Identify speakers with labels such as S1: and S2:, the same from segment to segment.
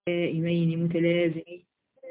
S1: دائمين متلازمين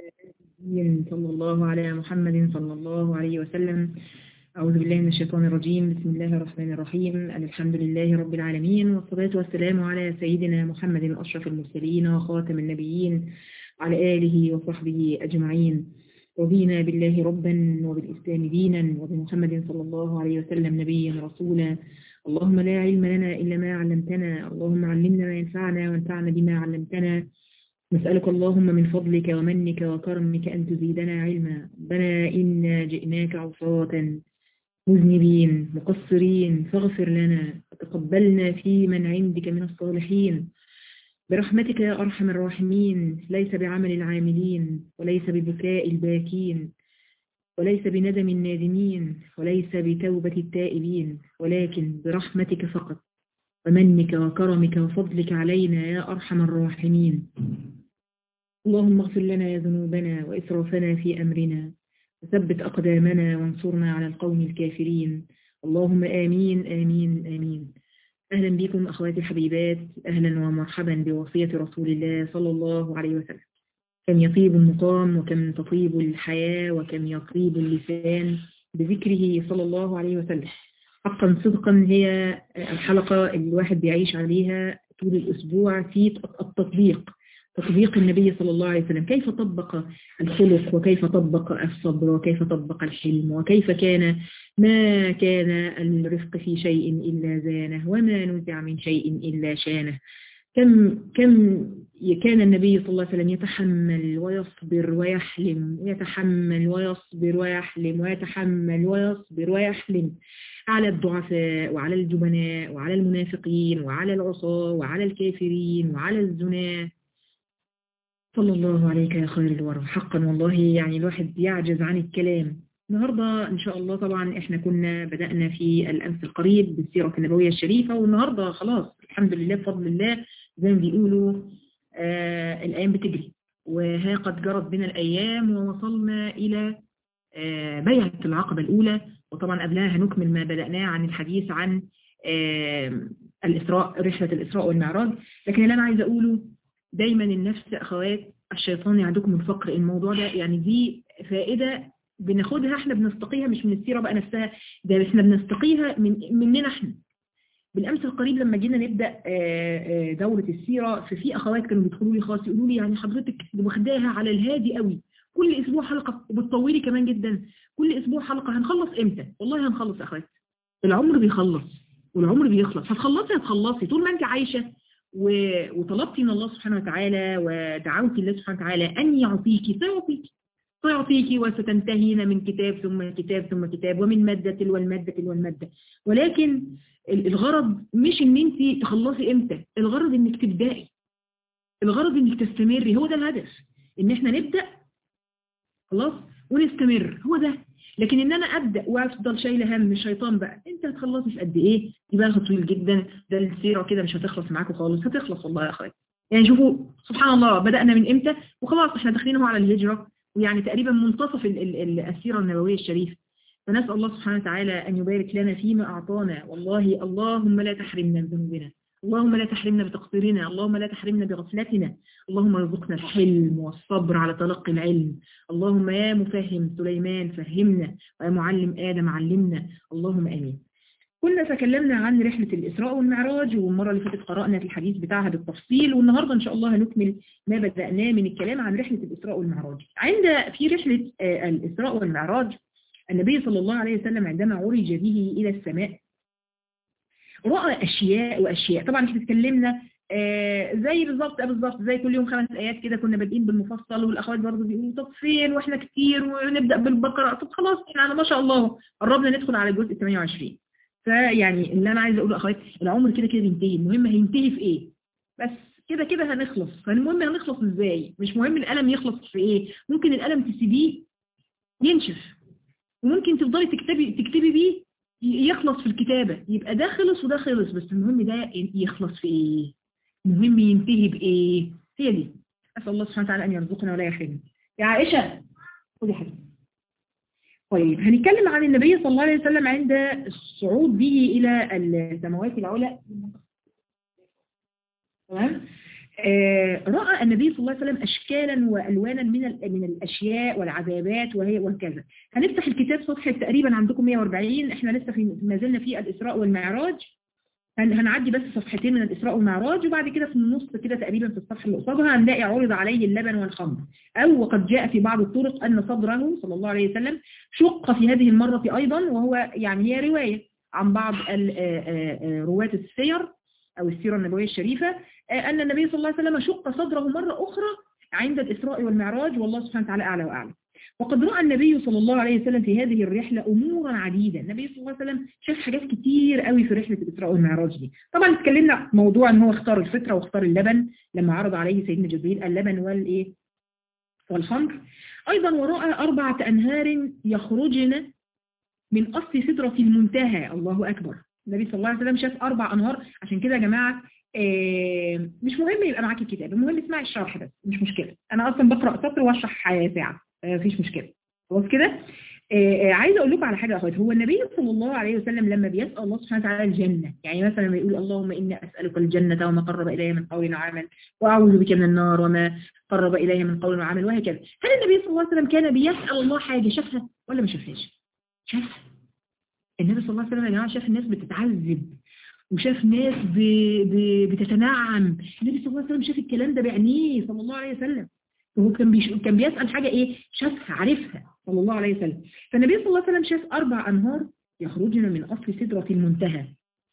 S1: صلى الله على محمد صلى الله عليه وسلم أعوذ بالله من الشيطان الرجيم بسم الله الرحمن الرحيم الحمد لله رب العالمين والصلاة والسلام على سيدنا محمد أشرف المرسلين وخاتم النبيين وعلى آله وصحبه أجمعين رضينا بالله ربا وبالإسلام دينا وبمحمد صلى الله عليه وسلم نبيا رسولا اللهم لا علم لنا إلا ما علمتنا اللهم علمنا ما ينفعنا وانفعنا بما علمتنا نسألك اللهم من فضلك ومنك وكرمك أن تزيدنا علما ربنا إنا جئناك عصاة مذنبين مقصرين فاغفر لنا وتقبلنا في من عندك من الصالحين برحمتك يا أرحم الراحمين ليس بعمل العاملين وليس ببكاء الباكين وليس بندم النادمين وليس بتوبة التائبين ولكن برحمتك فقط ومنك وكرمك وفضلك علينا يا أرحم الراحمين اللهم اغفر لنا يا ذنوبنا وإسرافنا في أمرنا وثبت أقدامنا وانصرنا على القوم الكافرين اللهم آمين آمين آمين أهلا بكم أخواتي الحبيبات أهلا ومرحبا بوصية رسول الله صلى الله عليه وسلم كم يطيب المقام وكم تطيب الحياة وكم يطيب اللسان بذكره صلى الله عليه وسلم حقا صدقا هي الحلقة اللي الواحد بيعيش عليها طول الأسبوع في التطبيق تطبيق النبي صلى الله عليه وسلم كيف طبق الخلق وكيف طبق الصبر وكيف طبق الحلم وكيف كان ما كان الرفق في شيء إلا زانه وما نزع من شيء إلا شانه كم كم كان النبي صلى الله عليه وسلم يتحمل ويصبر ويحلم ويتحمل ويصبر ويحلم ويتحمل ويصبر ويحلم على الضعفاء وعلى الجبناء وعلى المنافقين وعلى العصاة وعلى الكافرين وعلى الزناه صلى الله عليك يا خير الورى حقا والله يعني الواحد يعجز عن الكلام النهاردة إن شاء الله طبعا إحنا كنا بدأنا في الأمس القريب بالسيرة النبوية الشريفة والنهاردة خلاص الحمد لله بفضل الله زي ما بيقولوا آه الأيام بتجري وها قد جرت بنا الأيام ووصلنا إلى آه بيعة العقبة الأولى وطبعا قبلها هنكمل ما بدأناه عن الحديث عن آه الإسراء رحلة الإسراء والمعراج لكن اللي أنا عايزة أقوله دايما النفس أخوات الشيطان يعدكم الفقر الموضوع ده يعني دي فائدة بناخدها احنا بنستقيها مش من السيرة بقى نفسها ده احنا بنستقيها من مننا احنا بالامس القريب لما جينا نبدا دوره السيره ففي اخوات كانوا بيدخلوا لي خاص يقولوا لي يعني حضرتك واخداها على الهادي قوي كل اسبوع حلقه وبتطولي كمان جدا كل اسبوع حلقه هنخلص امتى والله هنخلص يا اخوات العمر بيخلص والعمر بيخلص هتخلصي هتخلصي طول ما انت عايشه وطلبتي من الله سبحانه وتعالى ودعوتي الله سبحانه وتعالى ان يعطيكي فيعطيك فيعطيك وستنتهين من كتاب ثم كتاب ثم كتاب ومن مادة تلو المادة تلو المادة ولكن الغرض مش ان انت تخلصي امتى الغرض انك تبدأي الغرض انك تستمري هو ده الهدف ان احنا نبدأ خلاص ونستمر هو ده لكن ان انا ابدا وافضل شايله هم الشيطان بقى انت هتخلصي في قد ايه يبقى طويل جدا ده السيره كده مش هتخلص معاكم خالص هتخلص والله يا اخواتي يعني شوفوا سبحان الله بدانا من امتى وخلاص احنا داخلين اهو على الهجره ويعني تقريبا منتصف ال ال ال السيره النبويه الشريفه فنسال الله سبحانه وتعالى ان يبارك لنا فيما اعطانا والله اللهم لا تحرمنا من ذنوبنا اللهم لا تحرمنا بتقصيرنا اللهم لا تحرمنا بغفلتنا اللهم ارزقنا الحلم والصبر على تلقي العلم اللهم يا مفهم سليمان فهمنا ويا معلم آدم علمنا اللهم آمين كنا تكلمنا عن رحلة الإسراء والمعراج والمرة اللي فاتت قرأنا في الحديث بتاعها بالتفصيل والنهاردة إن شاء الله هنكمل ما بدأناه من الكلام عن رحلة الإسراء والمعراج عند في رحلة الإسراء والمعراج النبي صلى الله عليه وسلم عندما عرج به إلى السماء رأى أشياء وأشياء طبعا احنا اتكلمنا آه زي بالظبط بالظبط زي كل يوم خمس آيات كده كنا بادئين بالمفصل والأخوات برضه بيقولوا طب فين وإحنا كتير ونبدأ بالبقرة طب خلاص احنا ما شاء الله قربنا ندخل على الجزء 28 فيعني اللي أنا عايزة أقوله أخوات العمر كده كده بينتهي المهم هينتهي في إيه بس كده كده هنخلص فالمهم هنخلص إزاي مش مهم القلم يخلص في إيه ممكن القلم تسيبيه ينشف وممكن تفضلي تكتبي تكتبي بيه يخلص في الكتابة يبقى ده خلص وده خلص بس المهم ده يخلص في ايه المهم ينتهي بايه هي دي اسال الله سبحانه وتعالى ان يرزقنا ولا يحرمنا يا عائشة خدي حاجة طيب هنتكلم عن النبي صلى الله عليه وسلم عند الصعود به الى السماوات العلى تمام آه، رأى النبي صلى الله عليه وسلم أشكالا وألوانا من ال- من الأشياء والعذابات وهي وكذا هنفتح الكتاب صفحة تقريبا عندكم 140 احنا لسه في ما زلنا في الإسراء والمعراج هن- هنعدي بس صفحتين من الإسراء والمعراج وبعد كده في النص كده تقريبا في الصفحة اللي قصادها هنلاقي عرض عليه اللبن والخمر أو وقد جاء في بعض الطرق أن صدره صلى الله عليه وسلم شق في هذه المرة أيضا وهو يعني هي رواية عن بعض ال- آه، آه، آه، رواة السير أو السيرة النبوية الشريفة آه، أن النبي صلى الله عليه وسلم شق صدره مرة أخرى عند الإسراء والمعراج والله سبحانه وتعالى أعلى وأعلم وقد رأى النبي صلى الله عليه وسلم في هذه الرحلة أمورا عديدة النبي صلى الله عليه وسلم شاف حاجات كتير قوي في رحلة الإسراء والمعراج دي طبعا اتكلمنا عن موضوع ان هو اختار الفطرة واختار اللبن لما عرض عليه سيدنا جبريل اللبن والإيه والخمر أيضا ورأى أربعة أنهار يخرجن من أصل سدرة المنتهى الله أكبر النبي صلى الله عليه وسلم شاف أربع أنهار عشان كده يا جماعة آه، مش مهم يبقى معاك الكتاب المهم اسمعي الشرح بس مش مشكلة أنا أصلا بقرأ سطر واشرح آه، ساعة آه، مفيش مشكلة خلاص كده آه، آه، عايزة أقول لكم على حاجة يا أخواتي هو النبي صلى الله عليه وسلم لما بيسأل الله سبحانه وتعالى الجنة يعني مثلا لما يقول اللهم إني أسألك الجنة وما قرب إليها من قول وعمل وأعوذ بك من النار وما قرب إليها من قول وعمل وهكذا هل النبي صلى الله عليه وسلم كان بيسأل الله حاجة شافها ولا ما شافهاش شافها النبي صلى الله عليه وسلم يا جماعة شاف الناس بتتعذب وشاف ناس ب... ب... بتتنعم النبي صلى الله عليه وسلم شاف الكلام ده بعينيه صلى الله عليه وسلم وهو كان بيش... كان بيسأل حاجة ايه شافها عارفها صلى الله عليه وسلم فالنبي صلى الله عليه وسلم شاف أربع أنهار يخرجن من أصل سدرة المنتهى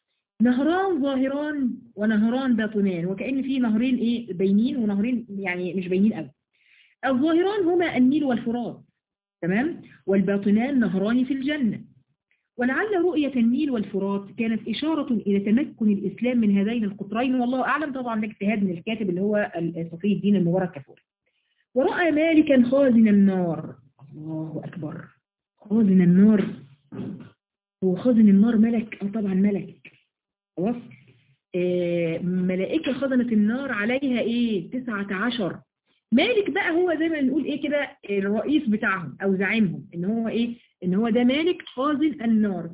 S1: نهران ظاهران ونهران باطنان وكأن في نهرين ايه باينين ونهرين يعني مش باينين قوي الظاهران هما النيل والفرات تمام والباطنان نهران في الجنة ولعل رؤية النيل والفرات كانت إشارة إلى تمكن الإسلام من هذين القطرين والله أعلم طبعا ده اجتهاد من الكاتب اللي هو صفي الدين المبارك كفور ورأى مالكا خازن النار الله أكبر خازن النار هو خازن النار ملك أو طبعا ملك خلاص آه ملائكة خزنة النار عليها ايه تسعة عشر مالك بقى هو زي ما نقول ايه كده الرئيس بتاعهم او زعيمهم ان هو ايه ان هو ده مالك خازن النار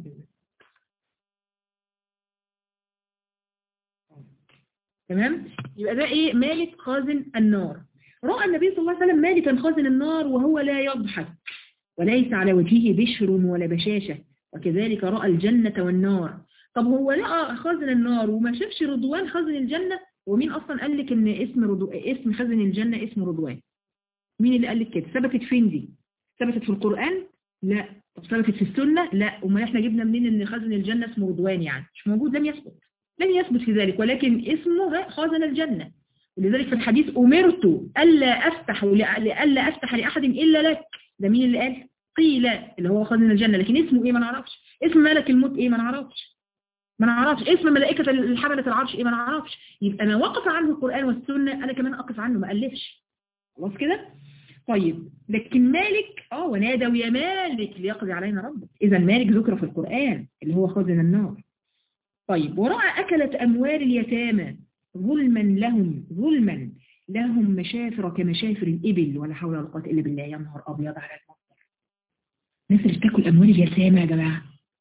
S1: تمام يبقى ده ايه مالك خازن النار رأى النبي صلى الله عليه وسلم مالكا خازن النار وهو لا يضحك وليس على وجهه بشر ولا بشاشة وكذلك رأى الجنة والنار طب هو لقى خازن النار وما شافش رضوان خازن الجنة ومين أصلا قال لك ان اسم رضو... اسم خازن الجنة اسم رضوان مين اللي قال لك كده ثبتت فين دي ثبتت في القرآن لا طب ثبتت في السنة لا امال احنا جبنا منين ان خازن الجنة اسمه رضوان يعني مش موجود لم يثبت لم يثبت في ذلك ولكن اسمه خازن الجنة ولذلك في الحديث أمرت ألا أفتح لألا أفتح لأحد إلا لك ده مين اللي قال قيل اللي هو خازن الجنة لكن اسمه ايه ما نعرفش اسم ملك الموت ايه ما نعرفش ما نعرفش اسم ملائكة الحملة العرش ايه ما نعرفش يبقى ما وقف عنه القرآن والسنة انا كمان اقف عنه ما ألفش خلاص كده طيب لكن مالك اه ونادوا يا مالك ليقضي علينا ربك اذا مالك ذكر في القرآن اللي هو خازن النار طيب ورأى أكلت أموال اليتامى ظلما لهم ظلما لهم مشافر كمشافر الإبل ولا حول ولا قوة إلا بالله يا نهار أبيض على المصدر الناس اللي بتاكل أموال اليتامى يا جماعة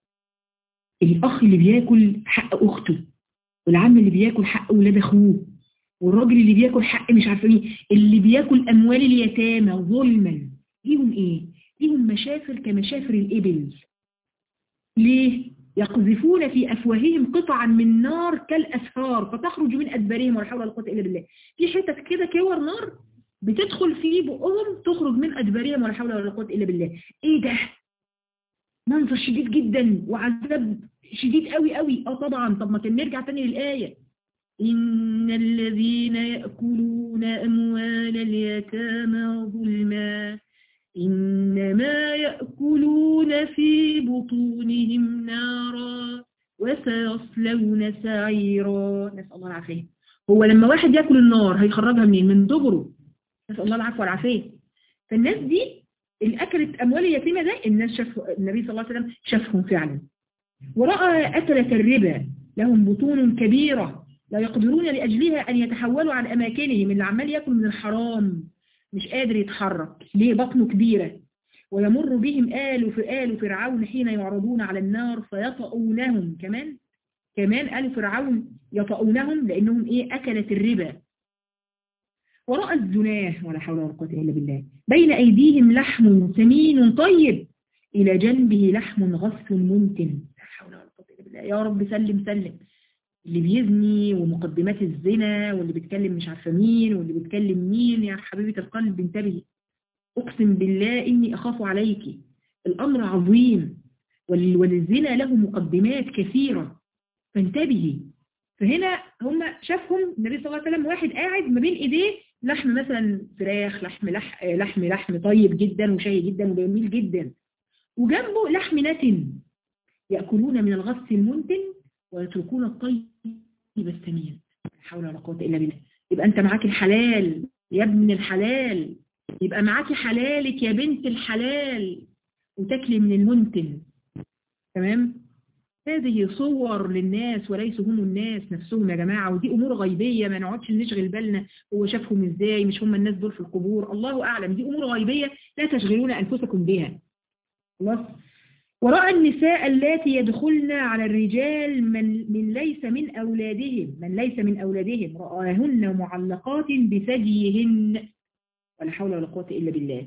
S1: الأخ اللي بياكل حق أخته والعم اللي بياكل حق ولاد أخوه والراجل اللي بياكل حق مش عارفه ايه اللي بياكل أموال اليتامى ظلما ليهم إيه؟ ليهم مشافر كمشافر الإبل ليه؟ يقذفون في أفواههم قطعا من نار كالأسفار فتخرج من أدبارهم ولا حول ولا قوة إلا بالله في حتت كده كور نار بتدخل في بقهم تخرج من أدبارهم ولا حول ولا قوة إلا بالله إيه ده؟ منظر شديد جدا وعذاب شديد قوي قوي اه طبعا طب ما كان نرجع تاني للآية إن الذين يأكلون أموال اليتامى ظلما إنما يأكلون في بطونهم نارا وسيصلون سعيرا نسأل الله العافية هو لما واحد يأكل النار هيخرجها منين من دبره نسأل الله العافية والعافية فالناس دي اللي أكلت أموال اليتيمة ده الناس شافوا النبي صلى الله عليه وسلم شافهم فعلا ورأى أكلة الربا لهم بطون كبيرة لا يقدرون لأجلها أن يتحولوا عن أماكنهم اللي عمال يأكل من الحرام مش قادر يتحرك ليه بطنه كبيرة ويمر بهم آل في آل فرعون حين يعرضون على النار فيطؤونهم كمان كمان آل فرعون يطؤونهم لأنهم إيه أكلت الربا وراء الزناه ولا حول ولا قوة إلا بالله بين أيديهم لحم سمين طيب إلى جنبه لحم غث ممتن لا حول ولا قوة إلا بالله يا رب سلم سلم اللي بيزني ومقدمات الزنا واللي بيتكلم مش عارفه مين واللي بيتكلم مين يا حبيبة القلب انتبهي أقسم بالله إني أخاف عليك الأمر عظيم وللزنا له مقدمات كثيرة فانتبهي فهنا هم شافهم النبي صلى الله عليه وسلم واحد قاعد ما بين ايديه لحم مثلا فراخ لحم لحم لحم, لحم طيب جدا وشهي جدا وجميل جدا وجنبه لحم نتن يأكلون من الغث المنتن ويتركون الطيب السمين لا حول ولا قوة إلا بالله يبقى أنت معاك الحلال يا ابن الحلال يبقى معاك حلالك يا بنت الحلال وتاكلي من المنتن تمام هذه صور للناس وليس هم الناس نفسهم يا جماعة ودي أمور غيبية ما نقعدش نشغل بالنا هو شافهم ازاي مش هم الناس دول في القبور الله أعلم دي أمور غيبية لا تشغلون أنفسكم بها خلاص ورأى النساء اللاتي يدخلن على الرجال من, من ليس من أولادهم من ليس من أولادهم رآهن معلقات بثديهن ولا حول ولا قوة إلا بالله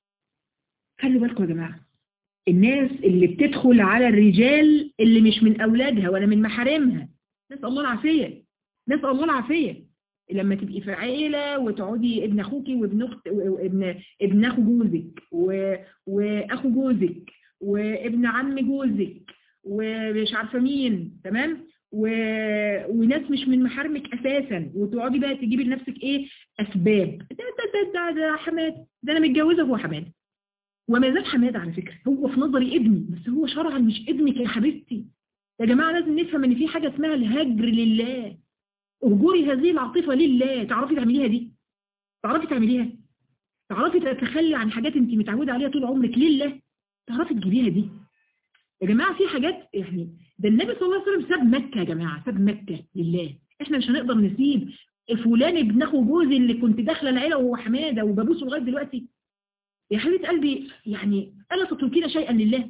S1: خلوا بالكم يا جماعة الناس اللي بتدخل على الرجال اللي مش من أولادها ولا من محارمها نسأل الله العافية نسأل الله العافية لما تبقي في عيلة وتقعدي ابن أخوكي وابن أخت وابن ابن أخو جوزك و... وأخو جوزك وابن عم جوزك ومش عارفة مين تمام و... وناس مش من محارمك أساسا وتقعدي بقى تجيبي لنفسك إيه أسباب ده ده ده, ده, ده حماد ده أنا متجوزة هو حماد وما زال حماد على فكرة هو في نظري ابني بس هو شرعا مش ابنك يا حبيبتي يا جماعة لازم نفهم ان في حاجة اسمها الهجر لله اهجري هذه العاطفة لله تعرفي تعمليها دي تعرفي تعمليها تعرفي تتخلي عن حاجات انت متعودة عليها طول عمرك لله تعرفي تجيبيها دي يا جماعة في حاجات يعني ده النبي صلى الله عليه وسلم ساب مكة يا جماعة ساب مكة لله احنا مش هنقدر نسيب فلان ابن اخو جوزي اللي كنت داخله العيله وهو حماده وببوسه لغايه دلوقتي يا حبيبه قلبي يعني الا تتركين شيئا لله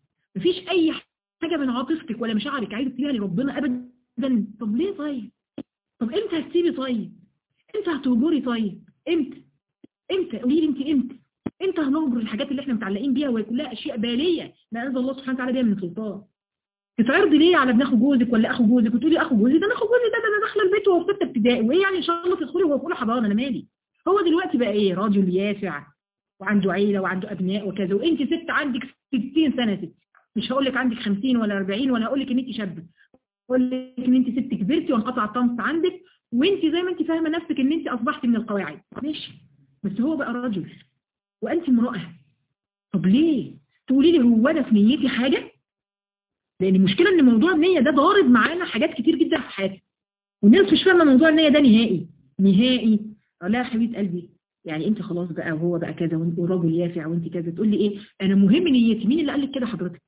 S1: مفيش اي حاجه من عاطفتك ولا مشاعرك عايزه تسيبها لربنا ابدا طب ليه طيب طب امتى هتسيبي طيب امتى هتهجري طيب امتى امتى قولي لي انت امتى امتى هنهجر الحاجات اللي احنا متعلقين بيها وهي كلها اشياء باليه ما انزل الله سبحانه وتعالى بيها من سلطان تتعرضي ليه على ابن اخو جوزك ولا اخو جوزك وتقولي اخو جوزي ده انا اخو جوزي ده ده داخله البيت وهو في سته ابتدائي وايه يعني ان شاء الله تدخلي وهو في اولى حضانه انا مالي هو دلوقتي بقى ايه راجل يافع وعنده عيلة وعنده أبناء وكذا وانت ست عندك 60 سنة ست مش هقول لك عندك 50 ولا 40 ولا هقول لك ان انت شابة هقول لك ان انت ست كبرتي وانقطع الطمس عندك وانت زي ما انت فاهمة نفسك ان انت اصبحت من القواعد ماشي بس هو بقى رجل وانت امرأة طب ليه تقولي لي هو انا في نيتي حاجة لان المشكلة ان موضوع النية ده ضارب معانا حاجات كتير جدا في حياتنا والناس مش فاهمة موضوع النية ده نهائي نهائي لا يا حبيبة قلبي يعني انت خلاص بقى وهو بقى كذا وراجل يافع وانت كذا تقول لي ايه انا مهم نيتي مين اللي قال لك كده حضرتك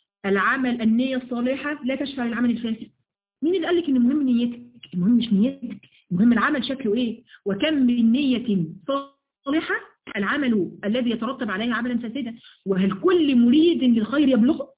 S1: العمل النية الصالحة لا تشفع للعمل الفاسد مين اللي قال لك ان مهم نيتك المهم مش نيتك المهم العمل شكله ايه وكم من نية صالحة العمل الذي يترتب عليه عملا فاسدا وهل كل مريد للخير يبلغه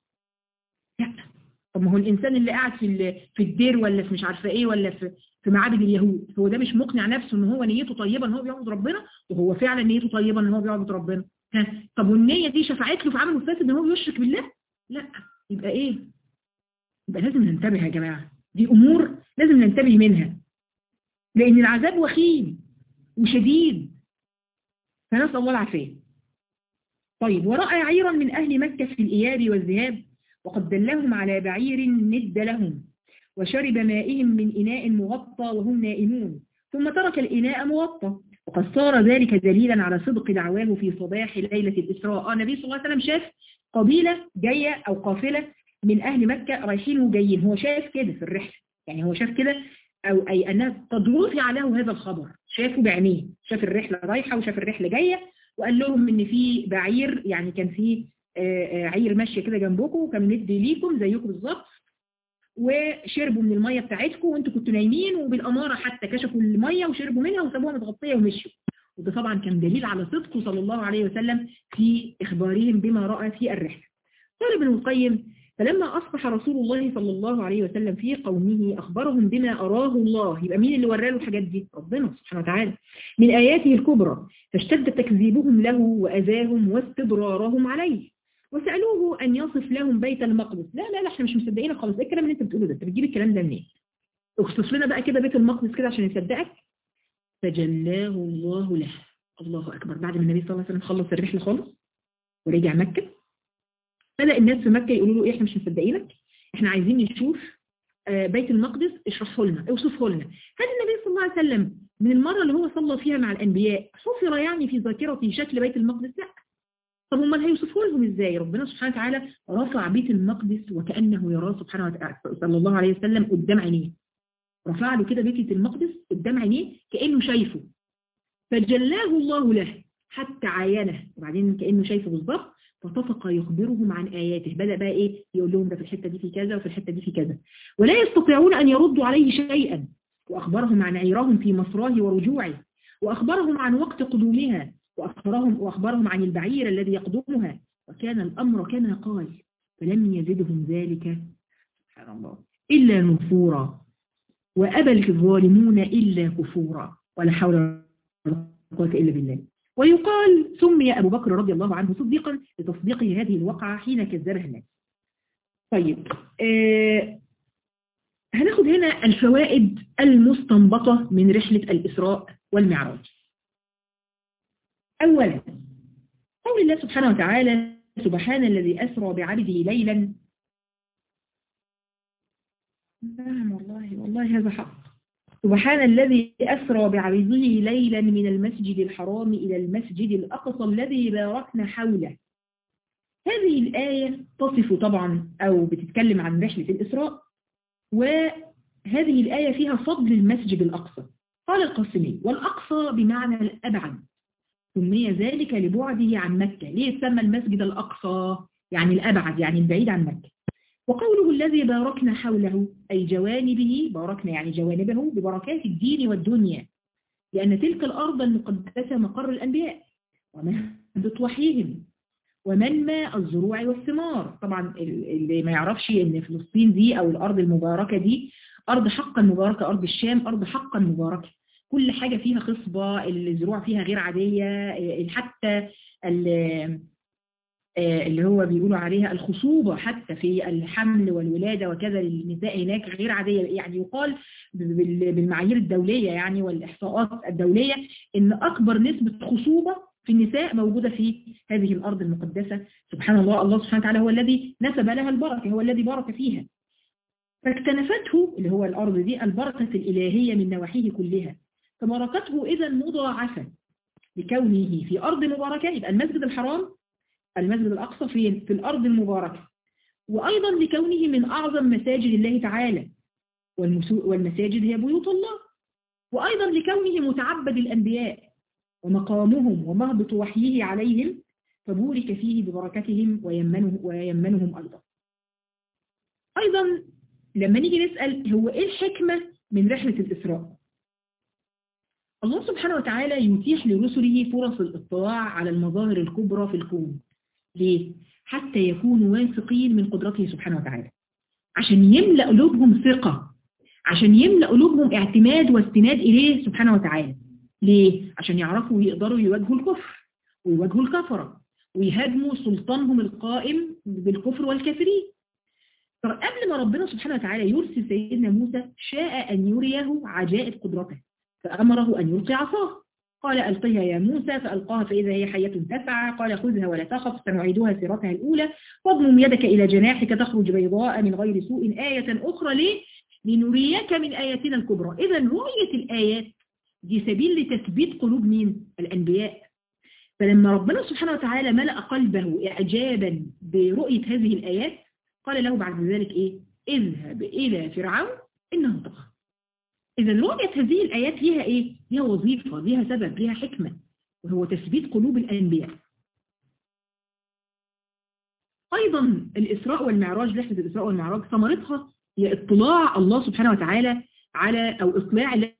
S1: لا طب ما هو الانسان اللي قاعد في في الدير ولا في مش عارفه ايه ولا في في معابد اليهود هو ده مش مقنع نفسه ان هو نيته طيبه ان هو بيعبد ربنا وهو فعلا نيته طيبه ان هو بيعبد ربنا ها طب والنيه دي شفعت له في عمله الفاسد ان هو بيشرك بالله لا يبقى ايه يبقى لازم ننتبه يا جماعه دي امور لازم ننتبه منها لان العذاب وخيم وشديد فنسال الله العافيه طيب ورأى عيرا من أهل مكة في الإياب والذهاب وقد دلهم على بعير ند لهم وشرب مائهم من إناء مغطى وهم نائمون ثم ترك الإناء مغطى وقد صار ذلك دليلا على صدق دعواه في صباح ليلة الإسراء النبي صلى الله عليه وسلم شاف قبيلة جاية أو قافلة من أهل مكة رايحين وجايين هو شاف كده في الرحلة يعني هو شاف كده أو أي أنها قد رفع له هذا الخبر شافه بعينيه شاف الرحلة رايحة وشاف الرحلة جاية وقال لهم إن في بعير يعني كان في عير ماشية كده جنبكم وكان ندي ليكم زيكم بالظبط وشربوا من المية بتاعتكم وانتوا كنتوا نايمين وبالأمارة حتى كشفوا المية وشربوا منها وسابوها متغطية ومشوا وده طبعا كان دليل على صدقه صلى الله عليه وسلم في إخبارهم بما رأى في الرحلة قال ابن القيم فلما أصبح رسول الله صلى الله عليه وسلم في قومه أخبرهم بما أراه الله يبقى مين اللي وراله الحاجات دي ربنا سبحانه وتعالى من آياته الكبرى فاشتد تكذيبهم له وأذاهم واستضرارهم عليه وسألوه أن يصف لهم بيت المقدس لا لا لا احنا مش مصدقينك خالص ايه الكلام اللي انت بتقوله ده انت بتجيب الكلام ده منين اوصف لنا بقى كده بيت المقدس كده عشان يصدقك فجلاه الله له الله أكبر بعد ما النبي صلى الله عليه وسلم خلص الرحلة خالص ورجع مكة بدأ الناس في مكة يقولوا له إيه إحنا مش مصدقينك إحنا عايزين نشوف بيت المقدس اشرحه لنا اوصفه لنا هل النبي صلى الله عليه وسلم من المرة اللي هو صلى فيها مع الأنبياء حفر يعني في ذاكرته شكل بيت المقدس لا طب امال هيوصفه لهم ازاي ربنا سبحانه وتعالى رفع بيت المقدس وكأنه يراه سبحانه وتعالى صلى الله عليه وسلم قدام عينيه رفع له كده بيت المقدس قدام عينيه كأنه شايفه فجلاه الله له حتى عاينه وبعدين كأنه شايفه بالظبط فطفق يخبرهم عن آياته بدأ بقى إيه يقول لهم ده في الحتة دي في كذا وفي الحتة دي في كذا ولا يستطيعون أن يردوا عليه شيئا وأخبرهم عن عيرهم في مصراه ورجوعه وأخبرهم عن وقت قدومها وأخبرهم, وأخبرهم عن البعير الذي يقدمها وكان الأمر كما قال فلم يزدهم ذلك سبحان الله إلا نفورا وأبى الظالمون إلا كفورا ولا حول ولا قوة إلا بالله ويقال سمي أبو بكر رضي الله عنه صديقا لتصديقه هذه الوقعة حين كذبها الناس طيب آه هناخد هنا الفوائد المستنبطة من رحلة الإسراء والمعراج أولا قول الله سبحانه وتعالى سبحان الذي أسرى بعبده ليلا نعم والله والله هذا حق سبحان الذي أسرى بعبده ليلا من المسجد الحرام إلى المسجد الأقصى الذي باركنا حوله هذه الآية تصف طبعا أو بتتكلم عن رحلة الإسراء وهذه الآية فيها فضل المسجد الأقصى قال القاسمي والأقصى بمعنى الأبعد سمي ذلك لبعده عن مكة ليه سمى المسجد الأقصى يعني الأبعد يعني البعيد عن مكة وقوله الذي باركنا حوله أي جوانبه باركنا يعني جوانبه ببركات الدين والدنيا لأن تلك الأرض المقدسة مقر الأنبياء ومهبط وحيهم ومنمى الزروع والثمار طبعا اللي ما يعرفش ان فلسطين دي او الارض المباركة دي ارض حقا مباركة ارض الشام ارض حقا مباركة كل حاجة فيها خصبة الزروع فيها غير عادية حتى اللي هو بيقولوا عليها الخصوبة حتى في الحمل والولادة وكذا للنساء هناك غير عادية يعني يقال بالمعايير الدولية يعني والإحصاءات الدولية إن أكبر نسبة خصوبة في النساء موجودة في هذه الأرض المقدسة سبحان الله الله سبحانه وتعالى هو الذي نسب لها البركة هو الذي بارك فيها فاكتنفته اللي هو الأرض دي البركة الإلهية من نواحيه كلها فبركته إذا مضاعفة لكونه في أرض مباركة يبقى المسجد الحرام المسجد الأقصى فين؟ في الأرض المباركة وأيضا لكونه من أعظم مساجد الله تعالى والمساجد هي بيوت الله وأيضا لكونه متعبد الأنبياء ومقامهم ومهبط وحيه عليهم فبورك فيه ببركتهم ويمنه ويمنهم أيضا أيضا لما نيجي نسأل هو إيه الحكمة من رحلة الإسراء الله سبحانه وتعالى يتيح لرسله فرص الاطلاع على المظاهر الكبرى في الكون ليه؟ حتى يكونوا واثقين من قدرته سبحانه وتعالى عشان يملأ قلوبهم ثقة عشان يملأ قلوبهم اعتماد واستناد إليه سبحانه وتعالى ليه؟ عشان يعرفوا ويقدروا يواجهوا الكفر ويواجهوا الكفرة ويهاجموا سلطانهم القائم بالكفر والكافرين قبل ما ربنا سبحانه وتعالى يرسل سيدنا موسى شاء أن يريه عجائب قدرته فأمره أن يلقي عصاه قال ألقيها يا موسى فألقاها فإذا هي حية تسعى قال خذها ولا تخف سنعيدها سيرتها الأولى واضمم يدك إلى جناحك تخرج بيضاء من غير سوء آية أخرى ليه؟ لنريك من آياتنا الكبرى إذا رؤية الآيات دي سبيل لتثبيت قلوب مين؟ الأنبياء فلما ربنا سبحانه وتعالى ملأ قلبه إعجابا برؤية هذه الآيات قال له بعد ذلك إيه؟ اذهب إلى فرعون إنه طغى إذا رؤية هذه الآيات ليها إيه؟ ليها وظيفة ليها سبب ليها حكمة وهو تثبيت قلوب الأنبياء أيضا الإسراء والمعراج رحلة الإسراء والمعراج ثمرتها هي اطلاع الله سبحانه وتعالى على أو إطلاع الله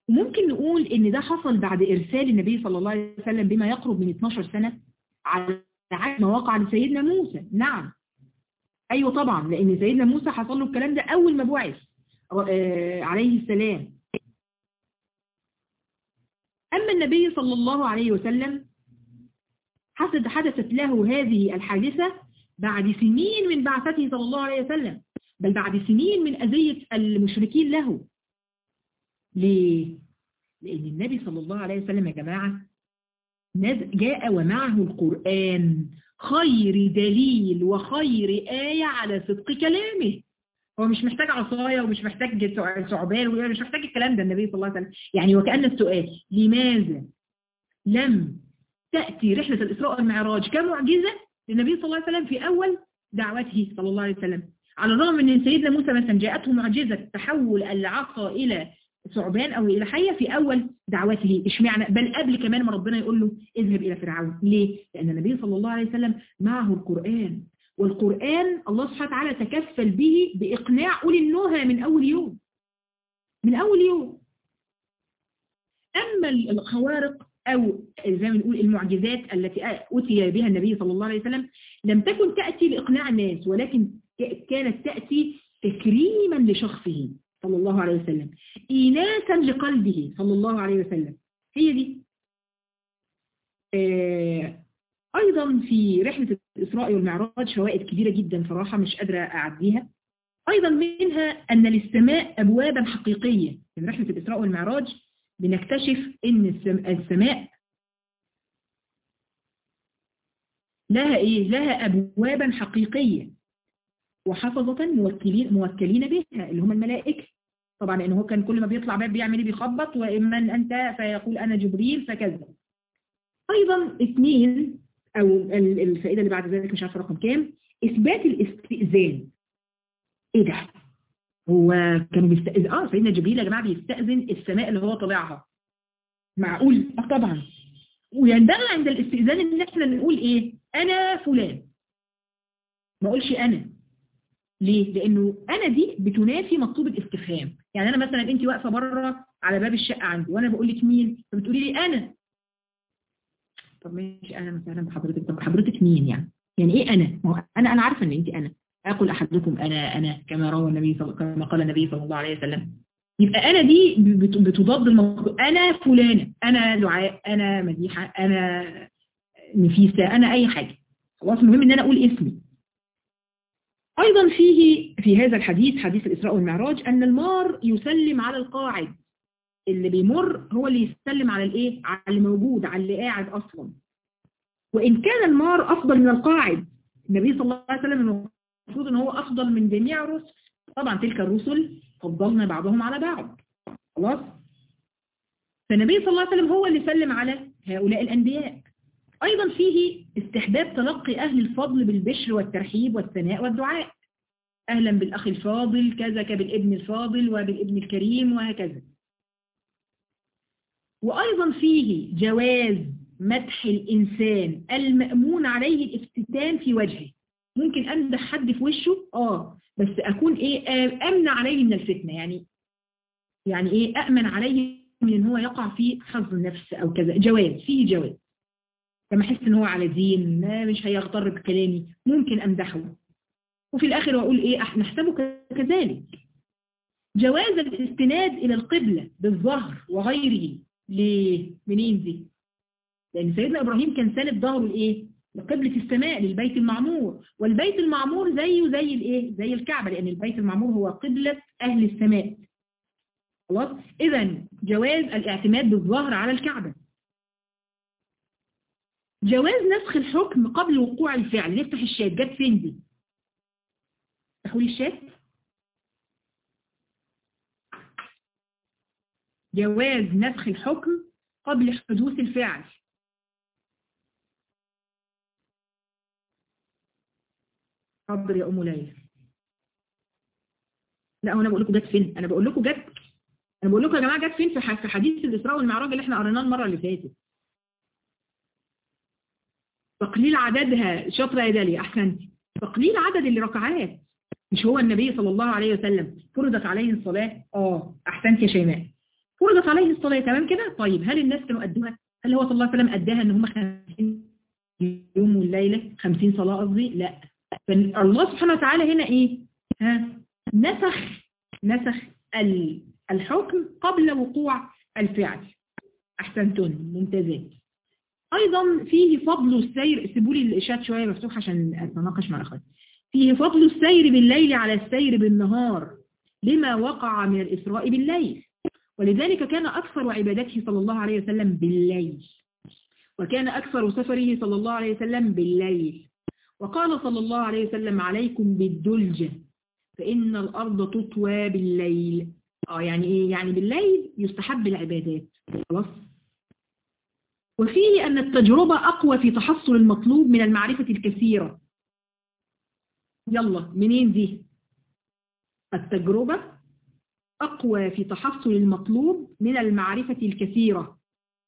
S1: وممكن نقول ان ده حصل بعد ارسال النبي صلى الله عليه وسلم بما يقرب من 12 سنة على عكس ما وقع لسيدنا موسى نعم ايوه طبعا لان سيدنا موسى حصل له الكلام ده اول ما بعث عليه السلام اما النبي صلى الله عليه وسلم حدثت له هذه الحادثة بعد سنين من بعثته صلى الله عليه وسلم بل بعد سنين من أذية المشركين له ليه؟ لأن النبي صلى الله عليه وسلم يا جماعة جاء ومعه القرآن خير دليل وخير آية على صدق كلامه هو مش محتاج عصاية ومش محتاج ثعبان ومش محتاج الكلام ده النبي صلى الله عليه وسلم يعني وكأن السؤال لماذا لم تأتي رحلة الإسراء والمعراج كمعجزة للنبي صلى الله عليه وسلم في أول دعوته صلى الله عليه وسلم على الرغم من أن سيدنا موسى مثلا جاءته معجزة تحول العصا إلى ثعبان أو إلى حية في أول دعوته اشمعنى بل قبل كمان ما ربنا يقول له اذهب إلى فرعون ليه؟ لأن النبي صلى الله عليه وسلم معه القرآن والقرآن الله سبحانه وتعالى تكفل به بإقناع أولي النهى من أول يوم من أول يوم أما الخوارق أو زي ما نقول المعجزات التي أتي بها النبي صلى الله عليه وسلم لم تكن تأتي لإقناع الناس ولكن كانت تأتي تكريما لشخصه صلى الله عليه وسلم إيناسا لقلبه صلى الله عليه وسلم هي دي آه أيضا في رحلة الإسراء والمعراج فوائد كبيرة جدا صراحة مش قادرة أعديها أيضا منها أن للسماء أبوابا حقيقية من رحلة الإسراء والمعراج بنكتشف ان السماء لها ايه لها ابوابا حقيقية وحفظة موكلين موكلين بها اللي هم الملائكة طبعا لان هو كان كل ما بيطلع باب بيعمل ايه بيخبط ومن انت فيقول انا جبريل فكذا ايضا اثنين او الفائدة اللي بعد ذلك مش عارفه رقم كام اثبات الاستئذان ايه ده هو كانوا بيستأذن اه سيدنا جبريل يا جماعه بيستأذن السماء اللي هو طالعها معقول اه طبعا وينبغي عند الاستئذان ان احنا نقول ايه انا فلان ما اقولش انا ليه لانه انا دي بتنافي مطلوب الاستفهام يعني انا مثلا انت واقفه بره على باب الشقه عندي وانا بقول لك مين فبتقولي لي انا طب ماشي انا مثلا بحضرتك طب حضرتك مين يعني يعني ايه انا ما انا انا عارفه ان انت انا أقول أحدكم أنا أنا كما روى النبي صلى كما قال النبي صلى الله عليه وسلم يبقى أنا دي بتضاد الموضوع أنا فلانة أنا دعاء أنا مديحة أنا نفيسة أنا أي حاجة خلاص المهم إن أنا أقول اسمي أيضا فيه في هذا الحديث حديث الإسراء والمعراج أن المار يسلم على القاعد اللي بيمر هو اللي يسلم على الإيه على اللي موجود على اللي قاعد أصلا وإن كان المار أفضل من القاعد النبي صلى الله عليه وسلم المفروض ان هو افضل من جميع الرسل طبعا تلك الرسل فضلنا بعضهم على بعض خلاص فالنبي صلى الله عليه وسلم هو اللي سلم على هؤلاء الانبياء ايضا فيه استحباب تلقي اهل الفضل بالبشر والترحيب والثناء والدعاء اهلا بالاخ الفاضل كذا بالابن الفاضل وبالابن الكريم وهكذا وايضا فيه جواز مدح الانسان المأمون عليه الافتتان في وجهه ممكن امدح حد في وشه اه بس اكون ايه امن عليه من الفتنة يعني يعني ايه امن عليه من ان هو يقع في حظ النفس او كذا جواز فيه جواز لما احس ان هو على دين مش هيغتر بكلامي ممكن امدحه وفي الاخر اقول ايه احنا نحسبه كذلك جواز الاستناد الى القبلة بالظهر وغيره ليه منين دي لان سيدنا ابراهيم كان ساند ظهره لايه لقبلة السماء للبيت المعمور والبيت المعمور زيه زي الايه زي الكعبة لان البيت المعمور هو قبلة اهل السماء خلاص اذا جواز الاعتماد بالظهر على الكعبة جواز نسخ الحكم قبل وقوع الفعل نفتح الشات جت فين دي افتحوا لي الشات جواز نسخ الحكم قبل حدوث الفعل حاضر يا ام ليلى لا هو انا بقول لكم جت فين انا بقول لكم جت انا بقول لكم يا جماعه جت فين في حديث الاسراء والمعراج اللي احنا قريناه المره اللي فاتت تقليل عددها شاطره يا داليا احسنتي تقليل عدد الركعات مش هو النبي صلى الله عليه وسلم فرضت عليه الصلاه اه احسنتي يا شيماء فرضت عليه الصلاة تمام كده طيب هل الناس كانوا أدوها هل هو صلى الله عليه وسلم أداها ان هم 50 يوم والليلة 50 صلاة قصدي لا فالله سبحانه وتعالى هنا ايه ها نسخ نسخ الحكم قبل وقوع الفعل احسنتم ممتازات ايضا فيه فضل السير سيبوا لي الاشات شويه مفتوح عشان اتناقش مع الاخوات فيه فضل السير بالليل على السير بالنهار لما وقع من الاسراء بالليل ولذلك كان اكثر عبادته صلى الله عليه وسلم بالليل وكان اكثر سفره صلى الله عليه وسلم بالليل وقال صلى الله عليه وسلم عليكم بالدلجة فإن الأرض تطوى بالليل اه يعني ايه يعني بالليل يستحب العبادات خلاص وفيه أن التجربة أقوى في تحصل المطلوب من المعرفة الكثيرة يلا منين دي التجربة أقوى في تحصل المطلوب من المعرفة الكثيرة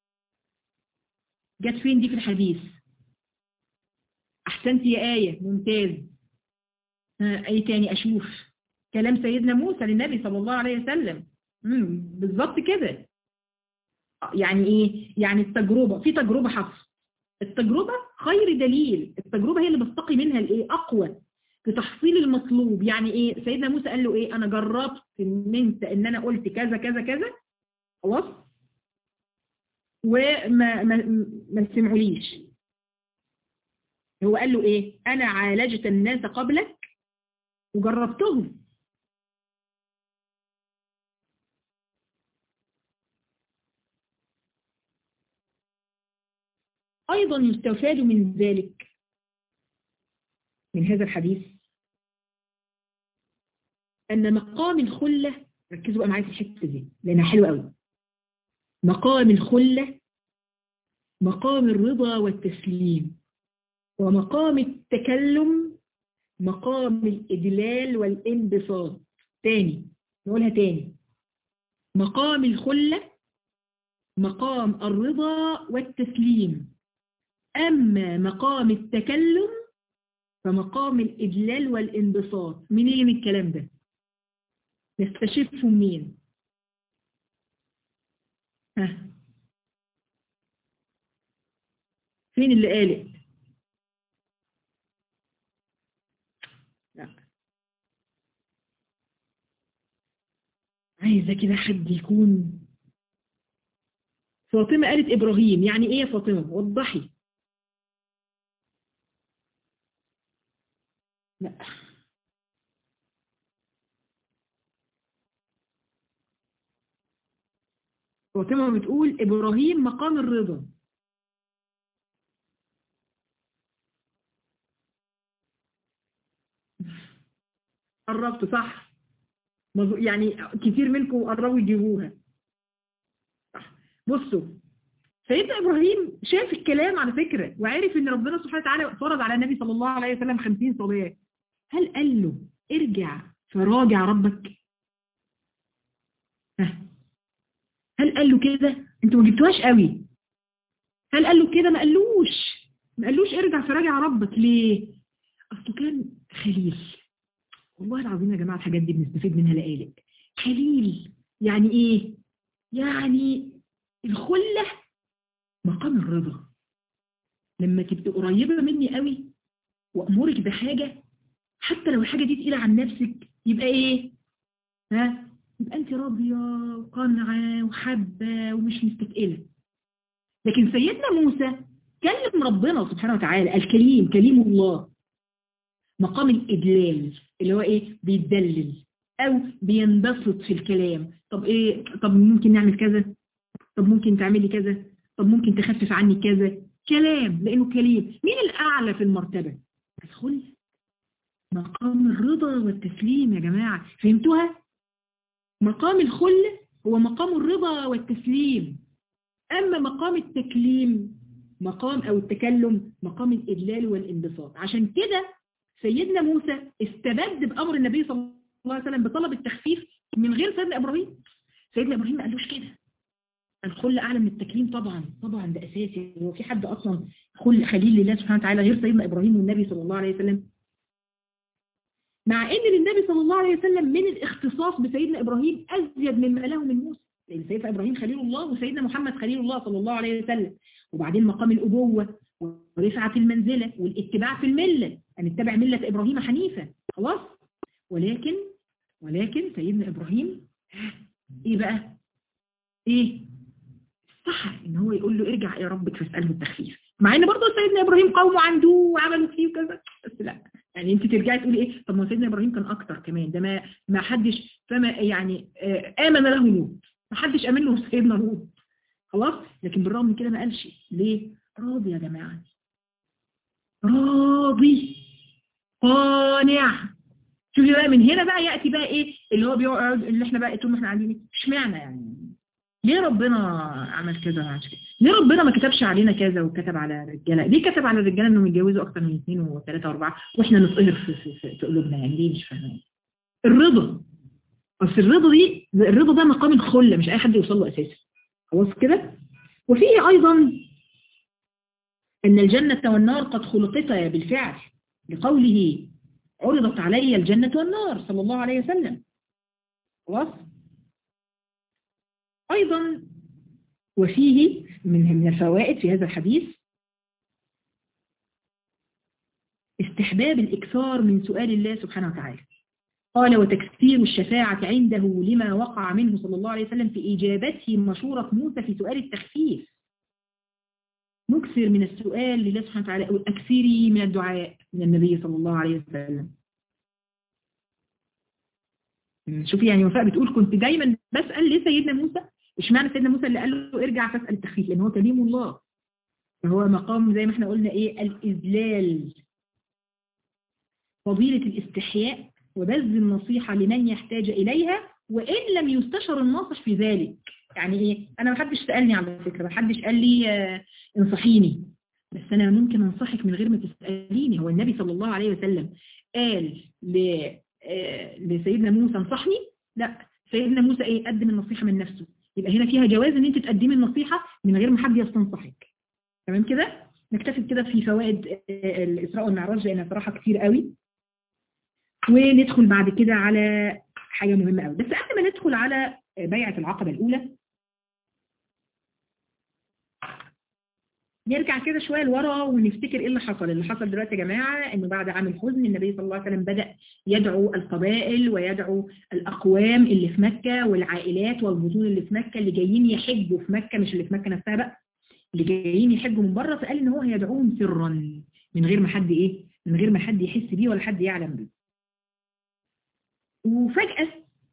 S1: جت فين دي في الحديث أحسنت يا آية ممتاز أي تاني أشوف كلام سيدنا موسى للنبي صلى الله عليه وسلم بالظبط كده يعني ايه يعني التجربة في تجربة حفظ التجربة خير دليل التجربة هي اللي بستقي منها الايه اقوى في تحصيل المطلوب يعني ايه سيدنا موسى قال له ايه انا جربت ان انت ان انا قلت كذا كذا كذا خلاص وما ما ما سمعوليش هو قال له ايه انا عالجت الناس قبلك وجربتهم أيضا يستفاد من ذلك من هذا الحديث أن مقام الخلة ركزوا بقى معايا في الحتة دي لأنها حلوة قوي مقام الخلة مقام الرضا والتسليم ومقام التكلم مقام الإدلال والانبساط تاني نقولها تاني مقام الخلة مقام الرضا والتسليم أما مقام التكلم فمقام الإدلال والانبساط منين الكلام ده نستشفه منين ها فين اللي قالت لا عايزة كده حد يكون فاطمة قالت إبراهيم يعني إيه يا فاطمة وضحي لا فاطمة بتقول إبراهيم مقام الرضا قربت صح يعني كتير منكم قربوا يجيبوها صح بصوا سيدنا إبراهيم شاف الكلام على فكرة وعرف ان ربنا سبحانه وتعالى فرض على النبي صلى الله عليه وسلم خمسين صلاة هل قال له ارجع فراجع ربك هل قال له كده انتوا ما جبتوهاش قوي هل قال له كده ما قالوش ما قالوش ارجع فراجع ربك ليه اصله كان خليل والله العظيم يا جماعة الحاجات دي بنستفيد منها لقالق خليل يعني ايه يعني الخلة مقام الرضا لما تبقى قريبة مني قوي وأمرك بحاجة حتى لو الحاجة دي تقيلة عن نفسك يبقى ايه ها يبقى انت راضية وقانعة وحابة ومش مستثقلة لكن سيدنا موسى كلم ربنا سبحانه وتعالى الكليم كليم الله مقام الإدلال اللي هو ايه بيدلل او بينبسط في الكلام طب ايه طب ممكن نعمل كذا طب ممكن تعملي كذا طب ممكن تخفف عني كذا كلام لانه كليم مين الاعلى في المرتبة الخل مقام الرضا والتسليم يا جماعة فهمتوها مقام الخل هو مقام الرضا والتسليم اما مقام التكليم مقام او التكلم مقام الادلال والانبساط عشان كده سيدنا موسى استبد بأمر النبي صلى الله عليه وسلم بطلب التخفيف من غير سيدنا إبراهيم سيدنا إبراهيم ما قالوش كده الخل أعلى من التكريم طبعا طبعا ده أساسي هو في حد أصلا خل خليل لله سبحانه وتعالى غير سيدنا إبراهيم والنبي صلى الله عليه وسلم مع ان للنبي صلى الله عليه وسلم من الاختصاص بسيدنا إبراهيم أزيد مما له من موسى سيدنا إبراهيم خليل الله وسيدنا محمد خليل الله صلى الله عليه وسلم وبعدين مقام الأبوة ورفعة المنزلة والاتباع في الملة أن اتبع ملة إبراهيم حنيفة خلاص ولكن ولكن سيدنا إبراهيم إيه بقى إيه صح إن هو يقول له ارجع يا ربك فاسأله التخفيف مع إن برضه سيدنا إبراهيم قومه عنده وعملوا فيه وكذا بس لا يعني انت ترجعي تقولي ايه طب ما سيدنا ابراهيم كان اكتر كمان ده ما ما حدش فما يعني امن له لوط ما حدش امن له سيدنا لوط خلاص لكن بالرغم من كده ما قالش ليه راضي يا جماعه راضي قانع شوفي بقى من هنا بقى ياتي بقى ايه اللي هو بيقعد اللي احنا بقى طول ما احنا قاعدين اشمعنى يعني ليه ربنا عمل كذا وعمل كذا ليه ربنا ما كتبش علينا كذا وكتب على الرجاله ليه كتب على الرجاله انهم يتجوزوا اكتر من اثنين وثلاثه واربعه واحنا نتقهر في, في, في, في قلوبنا يعني ليه مش فاهمين الرضا بس الرضا دي الرضا ده مقام الخله مش اي حد يوصل له اساسا خلاص كده وفيه ايضا ان الجنه والنار قد خلقتا بالفعل لقوله عرضت علي الجنه والنار صلى الله عليه وسلم خلاص أيضا وفيه من من الفوائد في هذا الحديث استحباب الإكثار من سؤال الله سبحانه وتعالى قال وتكثير الشفاعة عنده لما وقع منه صلى الله عليه وسلم في إجابته مشورة موسى في سؤال التخفيف نكثر من السؤال لله سبحانه وتعالى أكثري من الدعاء من النبي صلى الله عليه وسلم شوفي يعني وفاء بتقول كنت دايما بسأل ليه سيدنا موسى اشمعنى سيدنا موسى اللي قال له ارجع فاسأل التخفيف لان هو كليم الله فهو مقام زي ما احنا قلنا ايه الإذلال فضيلة الاستحياء وبذل النصيحة لمن يحتاج إليها وإن لم يستشر الناصح في ذلك يعني إيه أنا ما حدش سألني على فكرة ما حدش قال لي آه انصحيني بس أنا ممكن أنصحك من غير ما تسأليني هو النبي صلى الله عليه وسلم قال ل آه لسيدنا موسى انصحني لا سيدنا موسى ايه قدم النصيحة من نفسه يبقى هنا فيها جواز ان انت تقدمي النصيحة من غير ما حد يستنصحك تمام كده نكتفي كده في فوائد آه الإسراء والمعراج لأنها صراحة كتير قوي وندخل بعد كده على حاجة مهمة قوي بس قبل ما ندخل على بيعة العقبة الأولى نرجع كده شوية لورا ونفتكر ايه اللي حصل اللي حصل دلوقتي يا جماعة انه بعد عام الحزن النبي صلى الله عليه وسلم بدأ يدعو القبائل ويدعو الأقوام اللي في مكة والعائلات والبطون اللي في مكة اللي جايين يحجوا في مكة مش اللي في مكة نفسها بقى اللي جايين يحجوا من بره فقال ان هو هيدعوهم سرا من غير ما حد ايه من غير ما حد يحس بيه ولا حد يعلم بيه وفجأة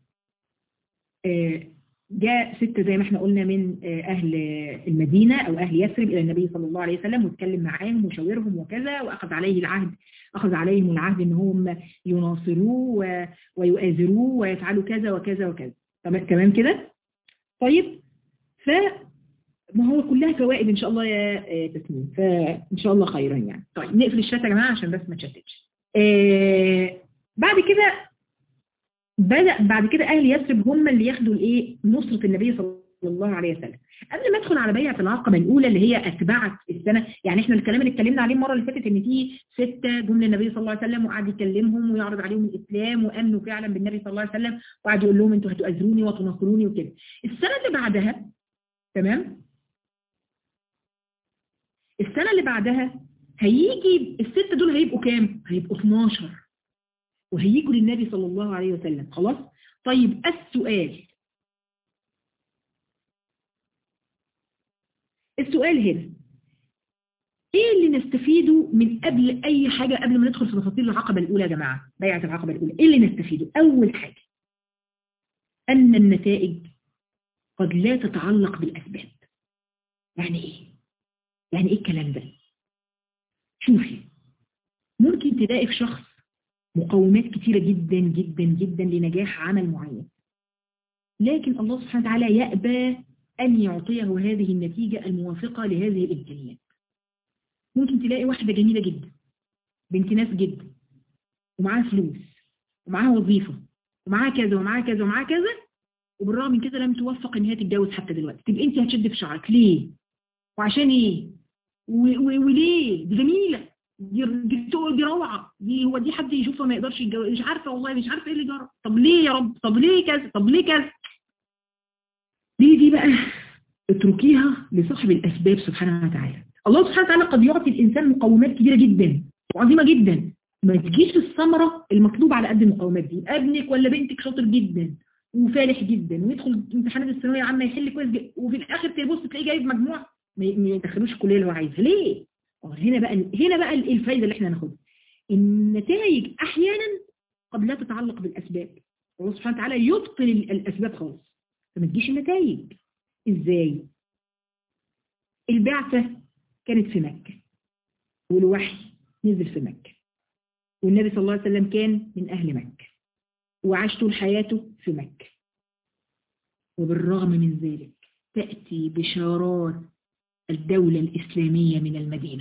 S1: جاء ستة زي ما احنا قلنا من أهل المدينة أو أهل يثرب إلى النبي صلى الله عليه وسلم واتكلم معاهم وشاورهم وكذا وأخذ عليه العهد أخذ عليهم العهد إن هم يناصروه ويؤازروه ويفعلوا كذا وكذا وكذا تمام كده طيب ف ما هو كلها فوائد إن شاء الله يا تسنيم فإن شاء الله خيرا يعني طيب نقفل الشات يا جماعة عشان بس ما تشتتش بعد كده بدأ بعد كده أهل يثرب هم اللي ياخدوا الايه نصرة النبي صلى الله عليه وسلم قبل ما ادخل على بيعة العقبة الأولى اللي هي أتبعت السنة يعني احنا الكلام اللي اتكلمنا عليه المرة اللي فاتت إن في ستة جم للنبي صلى الله عليه وسلم وقعد يكلمهم ويعرض عليهم الإسلام وأمنوا فعلا بالنبي صلى الله عليه وسلم وقعد يقول لهم انتوا هتؤذروني وتنصروني وكده السنة اللي بعدها تمام السنة اللي بعدها هيجي الستة دول هيبقوا كام؟ هيبقوا 12 وهيجوا للنبي صلى الله عليه وسلم خلاص طيب السؤال السؤال هنا ايه اللي نستفيده من قبل اي حاجة قبل ما ندخل في تفاصيل العقبة الاولى يا جماعة بيعة العقبة الاولى ايه اللي نستفيده اول حاجة ان النتائج قد لا تتعلق بالاسباب يعني ايه يعني ايه الكلام ده شوفي ممكن تلاقي في شخص مقومات كتيرة جدا جدا جدا لنجاح عمل معين لكن الله سبحانه وتعالى يأبى أن يعطيه هذه النتيجة الموافقة لهذه الإمكانيات ممكن تلاقي واحدة جميلة جدا بنت ناس جدا ومعاها فلوس ومعاها وظيفة ومعاها كذا ومعاها كذا ومعاها كذا وبالرغم من كده لم توفق ان هي تتجوز حتى دلوقتي تبقى انت هتشد في شعرك ليه وعشان ايه وليه دي جميلة دي دي, دي روعة دي هو دي حد يشوفها ما يقدرش يتجوز مش عارفة والله مش عارفة ايه اللي جرى طب ليه يا رب طب ليه كذا طب ليه كذا ليه دي بقى اتركيها لصاحب الأسباب سبحانه وتعالى الله سبحانه وتعالى قد يعطي الإنسان مقومات كبيرة جدا وعظيمة جدا ما تجيش الثمرة المطلوبة على قد المقومات دي ابنك ولا بنتك شاطر جدا وفالح جدا ويدخل امتحانات الثانويه العامه يحل كويس جدا وفي الاخر تبص تلاقيه جايب مجموع ما يدخلوش الكليه اللي هو عايزها ليه؟ هنا بقى هنا بقى الفايده اللي احنا هناخدها النتائج احيانا قد لا تتعلق بالاسباب الله سبحانه وتعالى يبطل الاسباب خالص فما تجيش النتائج ازاي؟ البعثه كانت في مكه والوحي نزل في مكه والنبي صلى الله عليه وسلم كان من اهل مكه وعاش طول حياته في مكة وبالرغم من ذلك تأتي بشارات الدولة الإسلامية من المدينة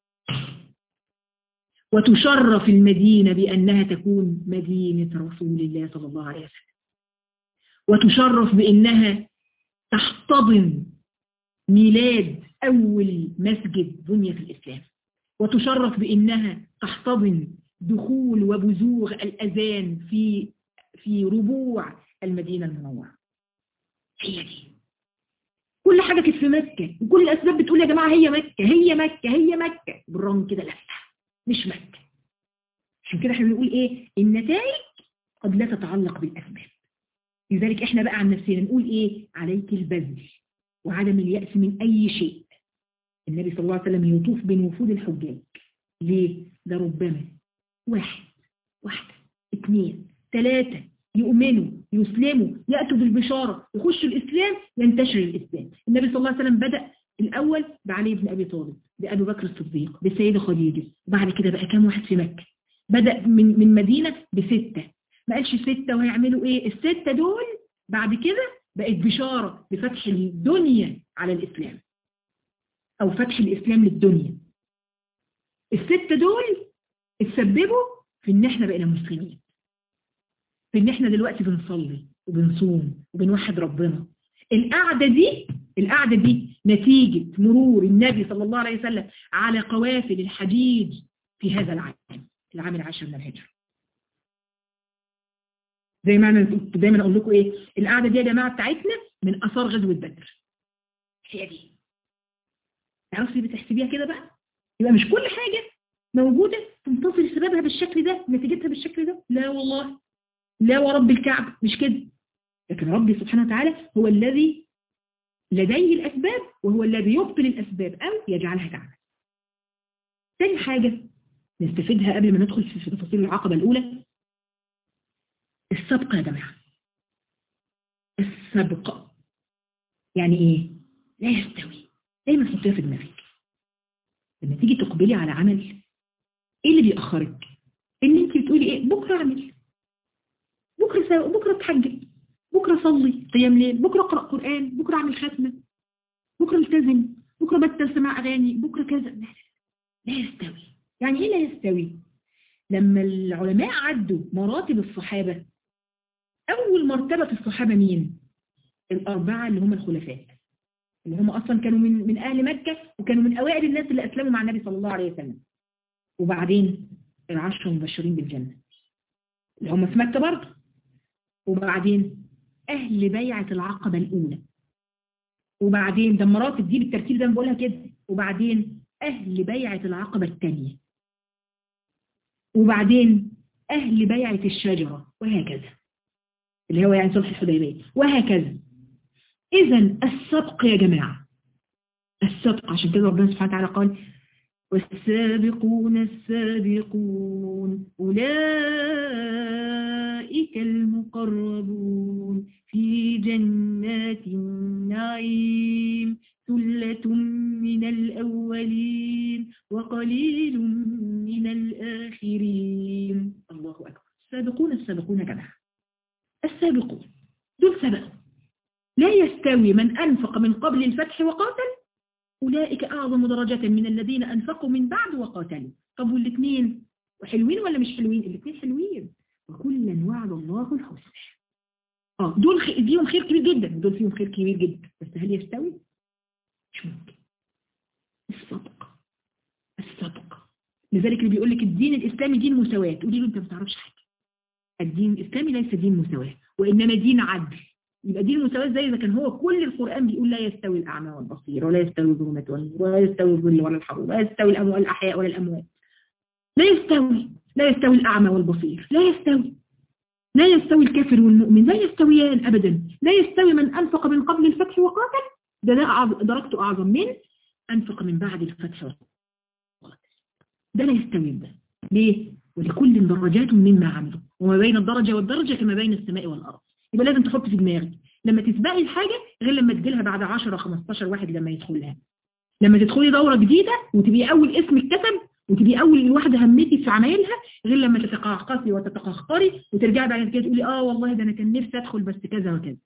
S1: وتشرف المدينة بأنها تكون مدينة رسول الله صلى الله عليه وسلم وتشرف بأنها تحتضن ميلاد أول مسجد بني في الإسلام وتشرف بأنها تحتضن دخول وبزوغ الأذان في في ربوع المدينة المنورة هي دي كل حاجة كانت في مكة وكل الأسباب بتقول يا جماعة هي مكة هي مكة هي مكة بالرغم كده لا مش مكة عشان كده احنا بنقول ايه النتائج قد لا تتعلق بالأسباب لذلك احنا بقى عن نفسنا نقول ايه عليك البذل وعدم اليأس من أي شيء النبي صلى الله عليه وسلم يطوف بين وفود الحجاج ليه؟ ده ربما واحد واحدة اثنين ثلاثة يؤمنوا يسلموا يأتوا بالبشارة يخشوا الإسلام ينتشر الإسلام النبي صلى الله عليه وسلم بدأ الأول بعلي بن أبي طالب بأبي بكر الصديق بالسيدة خديجة بعد كده بقى كام واحد في مكة بدأ من من مدينة بستة ما قالش ستة وهيعملوا إيه الستة دول بعد كده بقت بشارة بفتح الدنيا على الإسلام أو فتح الإسلام للدنيا الستة دول اتسببوا في ان احنا بقينا مسلمين في ان احنا دلوقتي بنصلي وبنصوم وبنوحد ربنا القعدة دي القعدة دي نتيجة مرور النبي صلى الله عليه وسلم على قوافل الحجيج في هذا العام العام العاشر من الهجرة زي ما انا دايما اقول لكم ايه القعدة دي يا جماعة بتاعتنا من اثار غزوة بدر هي دي تعرفي بتحسبيها كده بقى يبقى مش كل حاجة موجودة تنتصر سببها بالشكل ده نتيجتها بالشكل ده لا والله لا ورب الكعب مش كده لكن ربي سبحانه وتعالى هو الذي لديه الأسباب وهو الذي يبطل الأسباب أو يجعلها تعمل ثاني حاجة نستفيدها قبل ما ندخل في تفاصيل العقبة الأولى السبق يا جماعة السبق يعني إيه؟ لا يستوي دايما حطيها في دماغك لما تيجي تقبلي على عمل ايه اللي بيأخرك ان انت بتقولي ايه بكرة اعمل بكرة سو... بكرة اتحجج بكرة صلي قيام ليل بكرة اقرأ قرآن بكرة اعمل ختمة بكرة التزم بكرة بطل سماع اغاني بكرة كذا لا لا يستوي يعني ايه لا يستوي لما العلماء عدوا مراتب الصحابة اول مرتبة في الصحابة مين الاربعة اللي هم الخلفاء اللي هم اصلا كانوا من من اهل مكة وكانوا من اوائل الناس اللي اسلموا مع النبي صلى الله عليه وسلم وبعدين العشرة المبشرين بالجنة اللي هم في مكة برضه وبعدين أهل بيعة العقبة الأولى وبعدين ده مراتب دي بالترتيب ده بقولها كده وبعدين أهل بيعة العقبة الثانية وبعدين أهل بيعة الشجرة وهكذا اللي هو يعني صلح الحديبية وهكذا إذا السبق يا جماعة السبق عشان كده ربنا سبحانه وتعالى قال والسابقون السابقون أولئك المقربون في جنات النعيم ثلة من الأولين وقليل من الآخرين الله أكبر السابقون السابقون جماعة السابقون دول سبقوا لا يستوي من أنفق من قبل الفتح وقاتل أولئك أعظم درجة من الذين أنفقوا من بعد وقاتلوا طب والاثنين حلوين ولا مش حلوين الاثنين حلوين وكلا وعد الله الحسنى اه دول خ... فيهم خير كبير جدا دول فيهم خير كبير جدا بس هل يستوي مش ممكن السبق السبق لذلك اللي بيقول لك الدين الإسلامي دين مساواة تقولي له أنت ما تعرفش حاجة الدين الإسلامي ليس دين مساواة وإنما دين عدل يبقى دي المساواة زي إذا كان هو كل القرآن بيقول لا يستوي الأعمى والبصير ولا يستوي الظلمات والنور ولا يستوي الظل ولا الحر ولا يستوي الأموال الأحياء ولا الأموات لا يستوي لا يستوي الأعمى والبصير لا يستوي لا يستوي الكافر والمؤمن لا يستويان أبدا لا يستوي من أنفق من قبل الفتح وقاتل ده ده درجته أعظم من أنفق من بعد الفتح وقاتل ده لا يستوي ده ليه؟ ولكل درجات مما عملوا وما بين الدرجة والدرجة كما بين السماء والأرض يبقى لازم تحط في دماغك لما تسبقي الحاجة غير لما تجيلها بعد 10 15 واحد لما يدخلها لما تدخلي دورة جديدة وتبقي أول اسم اتكتب وتبقي أول واحدة همتي في عمايلها غير لما تتقعقصي وتتقهقري وترجعي بعد كده تقولي آه والله ده أنا كان نفسي أدخل بس كذا وكذا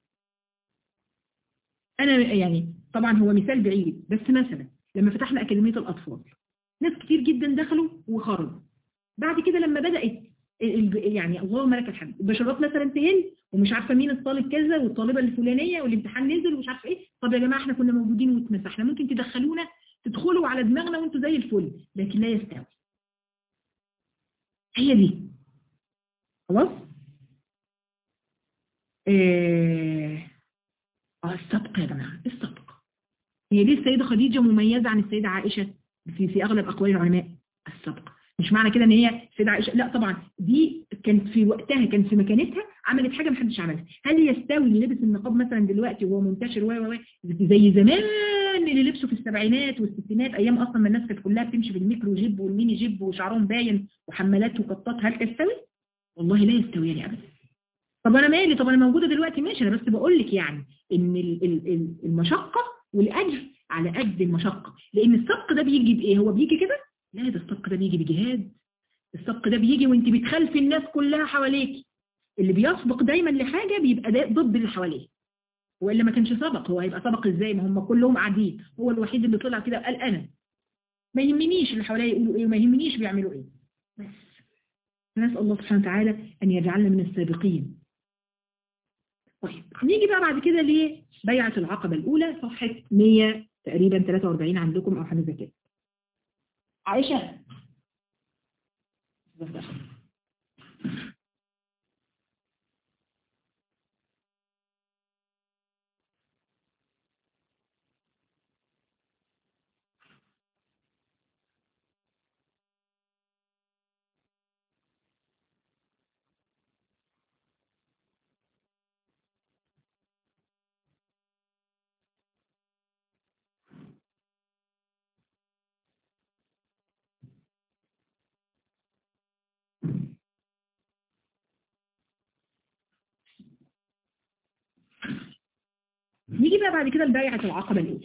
S1: أنا يعني طبعا هو مثال بعيد بس مثلا لما فتحنا أكاديمية الأطفال ناس كتير جدا دخلوا وخرجوا بعد كده لما بدأت يعني اللهم لك الحمد البشرات مثلا تقل ومش عارفه مين الطالب كذا والطالبه الفلانيه والامتحان نزل ومش عارفه ايه طب يا جماعه احنا كنا موجودين واتمسحنا ممكن تدخلونا تدخلوا على دماغنا وانتوا زي الفل لكن لا يستوي هي دي خلاص اه السبق يا جماعه السبق هي ليه السيده خديجه مميزه عن السيده عائشه في في اغلب اقوال العلماء السبق مش معنى كده ان هي سيدة عائشة لا طبعا دي كانت في وقتها كانت في مكانتها عملت حاجة محدش عملها هل يستوي اللي لبس النقاب مثلا دلوقتي وهو منتشر و و زي زمان اللي لبسوا في السبعينات والستينات ايام اصلا ما الناس كانت كلها بتمشي بالميكرو جيب والميني جيب وشعرهم باين وحمالات وقطات هل تستوي والله لا يستوي لي ابدا طب انا مالي طب انا موجودة دلوقتي ماشي انا بس بقول لك يعني ان المشقة والاجر على قد المشقة لان السبق ده بيجي بايه هو بيجي كده لا ده السبق ده بيجي بجهاد السبق ده بيجي وانت بتخلفي الناس كلها حواليك اللي بيسبق دايما لحاجة بيبقى ده ضد اللي حواليه وإلا ما كانش سبق هو هيبقى سبق ازاي ما هم كلهم قاعدين هو الوحيد اللي طلع كده قال انا ما يهمنيش اللي حواليا يقولوا ايه وما يهمنيش بيعملوا ايه بس نسأل الله سبحانه وتعالى ان يجعلنا من السابقين طيب نيجي بقى بعد كده لبيعة العقبة الأولى صفحة 100 تقريبا 43 عندكم أو حاجة زي كده عائشة نيجي بقى بعد كده لبيعة العقبة الأولى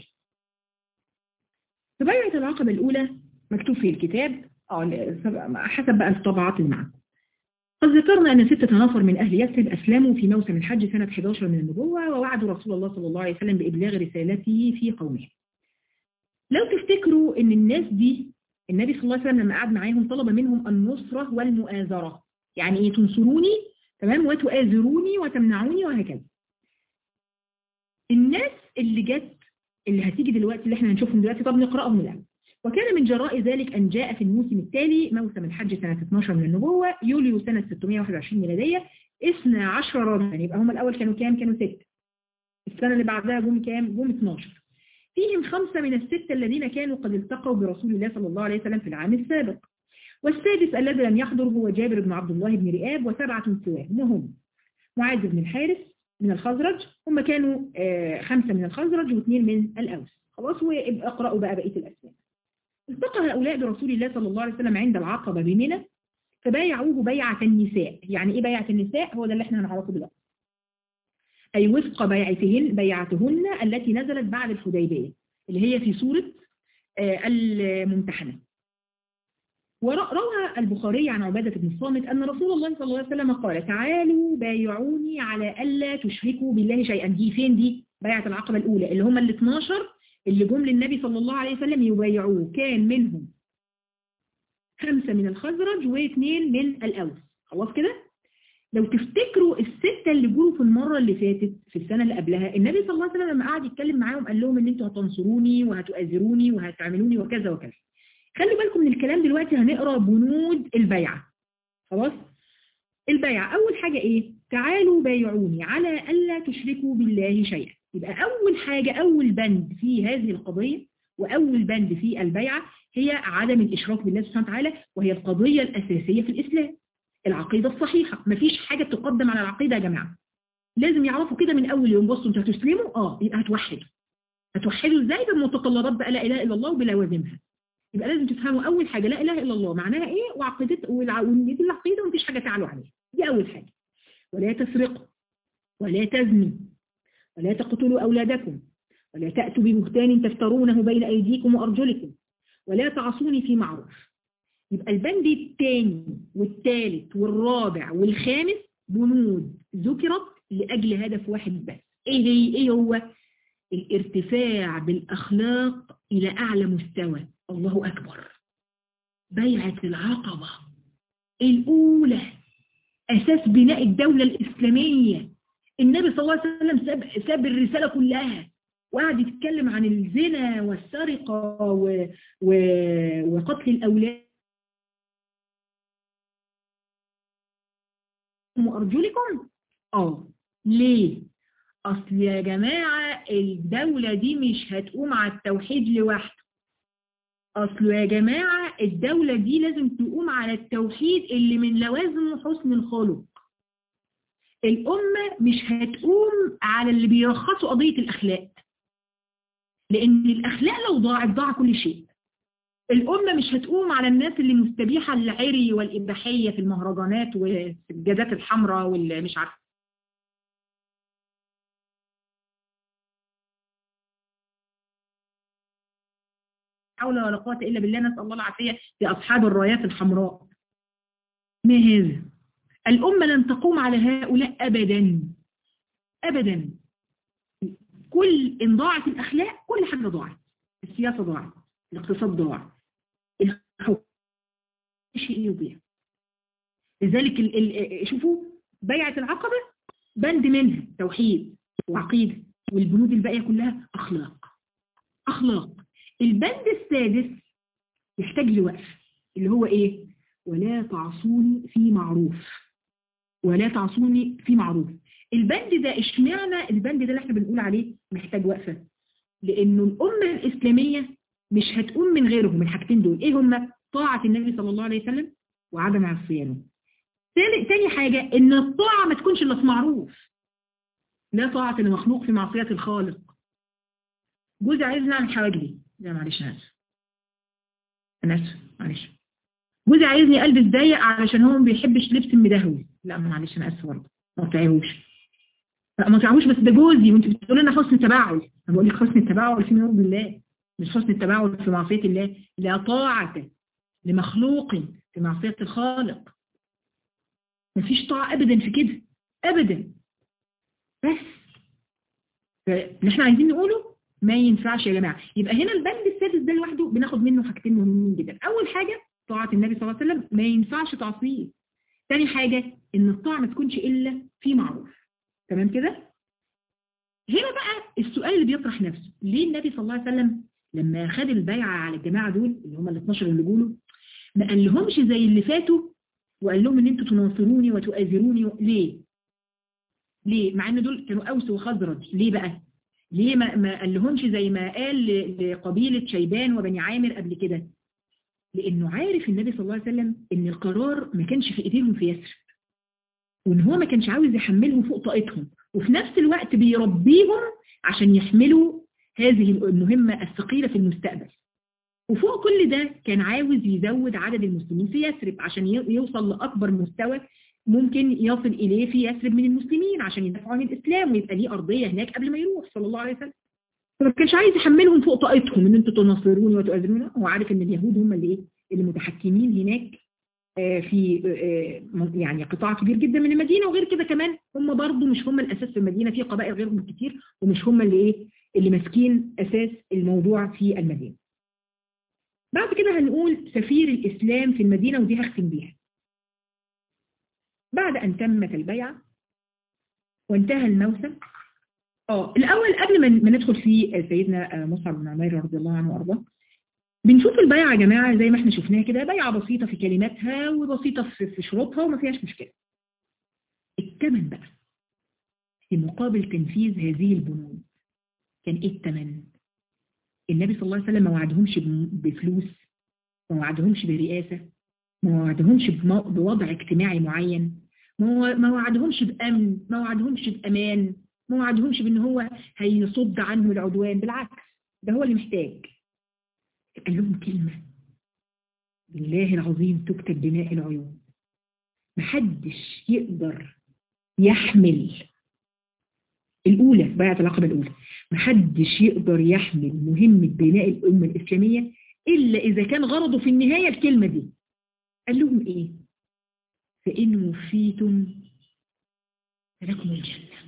S1: في بيعة العقبة الأولى مكتوب في الكتاب حسب بقى الطبعات اللي معاكم قد ذكرنا أن ستة نفر من أهل يثرب أسلموا في موسم الحج سنة 11 من النبوة ووعدوا رسول الله صلى الله عليه وسلم بإبلاغ رسالته في قومه لو تفتكروا أن الناس دي النبي صلى الله عليه وسلم لما قعد معاهم طلب منهم النصرة والمؤازرة يعني إيه تنصروني تمام وتؤازروني وتمنعوني وهكذا الناس اللي جت اللي هتيجي دلوقتي اللي احنا هنشوفهم دلوقتي طب نقرأهم الآن وكان من جراء ذلك أن جاء في الموسم التالي موسم الحج سنة 12 من النبوة يوليو سنة 621 ميلادية 12 رجلا يبقى هم الأول كانوا كام؟ كانوا ستة السنة اللي بعدها جم كام؟ جم 12 فيهم خمسة من الستة الذين كانوا قد التقوا برسول الله صلى الله عليه وسلم في العام السابق والسادس الذي لم يحضر هو جابر بن عبد الله بن رئاب وسبعة سواهم وهم معاذ بن الحارث من الخزرج هم كانوا خمسة من الخزرج واثنين من الأوس خلاص واقرأوا بقى بقية الأسماء التقى هؤلاء برسول الله صلى الله عليه وسلم عند العقبة بمنى فبايعوه بيعة النساء يعني ايه بيعة النساء هو ده اللي احنا هنعرفه دلوقتي أي وفق بيعتهن بيعتهن التي نزلت بعد الحديبية اللي هي في سورة الممتحنة وروى البخاري عن عبادة بن الصامت أن رسول الله صلى الله عليه وسلم قال تعالوا بايعوني على ألا تشركوا بالله شيئا دي فين دي بيعة العقبة الأولى اللي هم ال 12 اللي جم للنبي صلى الله عليه وسلم يبايعوه كان منهم خمسة من الخزرج واثنين من الأوس خلاص كده لو تفتكروا الستة اللي جولوا في المرة اللي فاتت في السنة اللي قبلها النبي صلى الله عليه وسلم لما قعد يتكلم معاهم قال لهم ان انتوا هتنصروني وهتؤازروني وهتعملوني وكذا وكذا خلوا بالكم من الكلام دلوقتي هنقرا بنود البيعة خلاص البيعة اول حاجة ايه تعالوا بايعوني على ألا تشركوا بالله شيئا يبقى أول حاجة أول بند في هذه القضية وأول بند في البيعة هي عدم الإشراك بالله سبحانه وتعالى وهي القضية الأساسية في الإسلام العقيدة الصحيحة مفيش حاجة تقدم على العقيدة يا جماعة لازم يعرفوا كده من أول يوم بصوا انتوا هتسلموا اه يبقى هتوحدوا هتوحدوا ازاي بمتطلبات بقى لا إله إلا الله وبلوازمها يبقى لازم تفهموا أول حاجة لا إله إلا الله معناها إيه وعقيدة والعقيدة العقيدة ومفيش حاجة تعلوا عليها دي أول حاجة ولا تسرقوا ولا تزنوا ولا تقتلوا أولادكم ولا تأتوا ببهتان تفترونه بين أيديكم وأرجلكم ولا تعصوني في معروف يبقى البند الثاني والثالث والرابع والخامس بنود ذكرت لأجل هدف واحد بس ايه هي ايه هو الارتفاع بالأخلاق إلى أعلى مستوى الله أكبر بيعة العقبة الأولى أساس بناء الدولة الإسلامية النبي صلى الله عليه وسلم ساب, ساب الرسالة كلها وقعد يتكلم عن الزنا والسرقة و... و... وقتل الأولاد وأرجلكم اه ليه أصل يا جماعة الدولة دي مش هتقوم على التوحيد لوحده أصل يا جماعة الدولة دي لازم تقوم على التوحيد اللي من لوازم حسن الخلق الأمة مش هتقوم على اللي بيرخصوا قضية الأخلاق لأن الأخلاق لو ضاعت ضاع كل شيء الأمة مش هتقوم على الناس اللي مستبيحة العري والإباحية في المهرجانات والسجادات الحمراء واللي مش عارفة حول ولا قوة إلا بالله نسأل الله العافية لأصحاب الرايات الحمراء ما هذا الأمة لن تقوم على هؤلاء أبدا أبدا كل إن ضاعت الأخلاق كل حاجة ضاعت السياسة ضاعت الاقتصاد ضاع الحكم شيء يضيع لذلك ال ال شوفوا بيعة العقبة بند منها توحيد وعقيدة والبنود الباقية كلها أخلاق أخلاق البند السادس يحتاج لوقف اللي هو إيه ولا تعصوني في معروف ولا تعصوني في معروف البند ده اشمعنى البند ده اللي احنا بنقول عليه محتاج وقفة لأنه الأمة الإسلامية مش هتقوم من غيرهم الحاجتين دول ايه هما طاعة النبي صلى الله عليه وسلم وعدم عصيانه تاني حاجة ان الطاعة ما تكونش الا في معروف لا طاعة المخلوق في معصية الخالق جوزي عايزني اعمل حواجبي لا معلش انا اسف انا اسف معلش جوزي عايزني البس ضيق علشان هو ما بيحبش لبس المدهوي لا معلش انا اسف برضه ما تطيعوش لا ما تطيعوش بس ده جوزي وانت بتقول لنا حسن تباعل انا بقول لك حسن التباعل في نور بالله مش حسن التباعد في معصية الله لا طاعة لمخلوق في معصية الخالق مفيش طاعة أبدا في كده أبدا بس اللي احنا عايزين نقوله ما ينفعش يا جماعة يبقى هنا البند السادس ده لوحده بناخد منه حاجتين مهمين جدا أول حاجة طاعة النبي صلى الله عليه وسلم ما ينفعش تعصيه تاني حاجة إن الطاعة ما تكونش إلا في معروف تمام كده هنا بقى السؤال اللي بيطرح نفسه ليه النبي صلى الله عليه وسلم لما خد البيعة على الجماعة دول اللي هم ال 12 اللي جوله ما قال لهمش زي اللي فاتوا وقال لهم ان انتوا تناصروني وتؤازروني و... ليه ليه مع ان دول كانوا اوس وخزرج ليه بقى ليه ما, ما قال لهمش زي ما قال لقبيلة شيبان وبني عامر قبل كده لانه عارف النبي صلى الله عليه وسلم ان القرار ما كانش في ايديهم في يسرب وان هو ما كانش عاوز يحملهم فوق طاقتهم وفي نفس الوقت بيربيهم عشان يحملوا هذه المهمة الثقيلة في المستقبل وفوق كل ده كان عاوز يزود عدد المسلمين في يثرب عشان يوصل لأكبر مستوى ممكن يصل إليه في يثرب من المسلمين عشان يدافعوا عن الإسلام ويبقى ليه أرضية هناك قبل ما يروح صلى الله عليه وسلم فما كانش عايز يحملهم فوق طاقتهم ان انتوا تناصروني وتؤذروني هو عارف ان اليهود هم اللي ايه اللي متحكمين هناك في يعني قطاع كبير جدا من المدينة وغير كده كمان هم برضو مش هم الأساس في المدينة في قبائل غيرهم كتير ومش هم اللي ايه اللي ماسكين أساس الموضوع في المدينة بعد كده هنقول سفير الإسلام في المدينة ودي هختم بيها بعد أن تمت البيعة وانتهى الموسم اه الأول قبل ما ندخل في سيدنا مصعب بن عمير رضي الله عنه وأرضاه بنشوف البيعة يا جماعة زي ما احنا شفناها كده بيعة بسيطة في كلماتها وبسيطة في شروطها وما فيهاش مشكلة الثمن بقى في مقابل تنفيذ هذه البنود كان ايه الثمن النبي صلى الله عليه وسلم ما وعدهمش بفلوس ما وعدهمش برئاسة ما وعدهمش بوضع اجتماعي معين ما وعدهمش بأمن ما وعدهمش بأمان ما وعدهمش بأن هو هيصد عنه العدوان بالعكس ده هو اللي محتاج قال لهم كلمة بالله العظيم تكتب بماء العيون محدش يقدر يحمل الأولى بيعة العقبة الأولى محدش يقدر يحمل مهمة بناء الأمة الإسلامية إلا إذا كان غرضه في النهاية الكلمة دي قال لهم إيه فإن وفيتم فلكم الجنة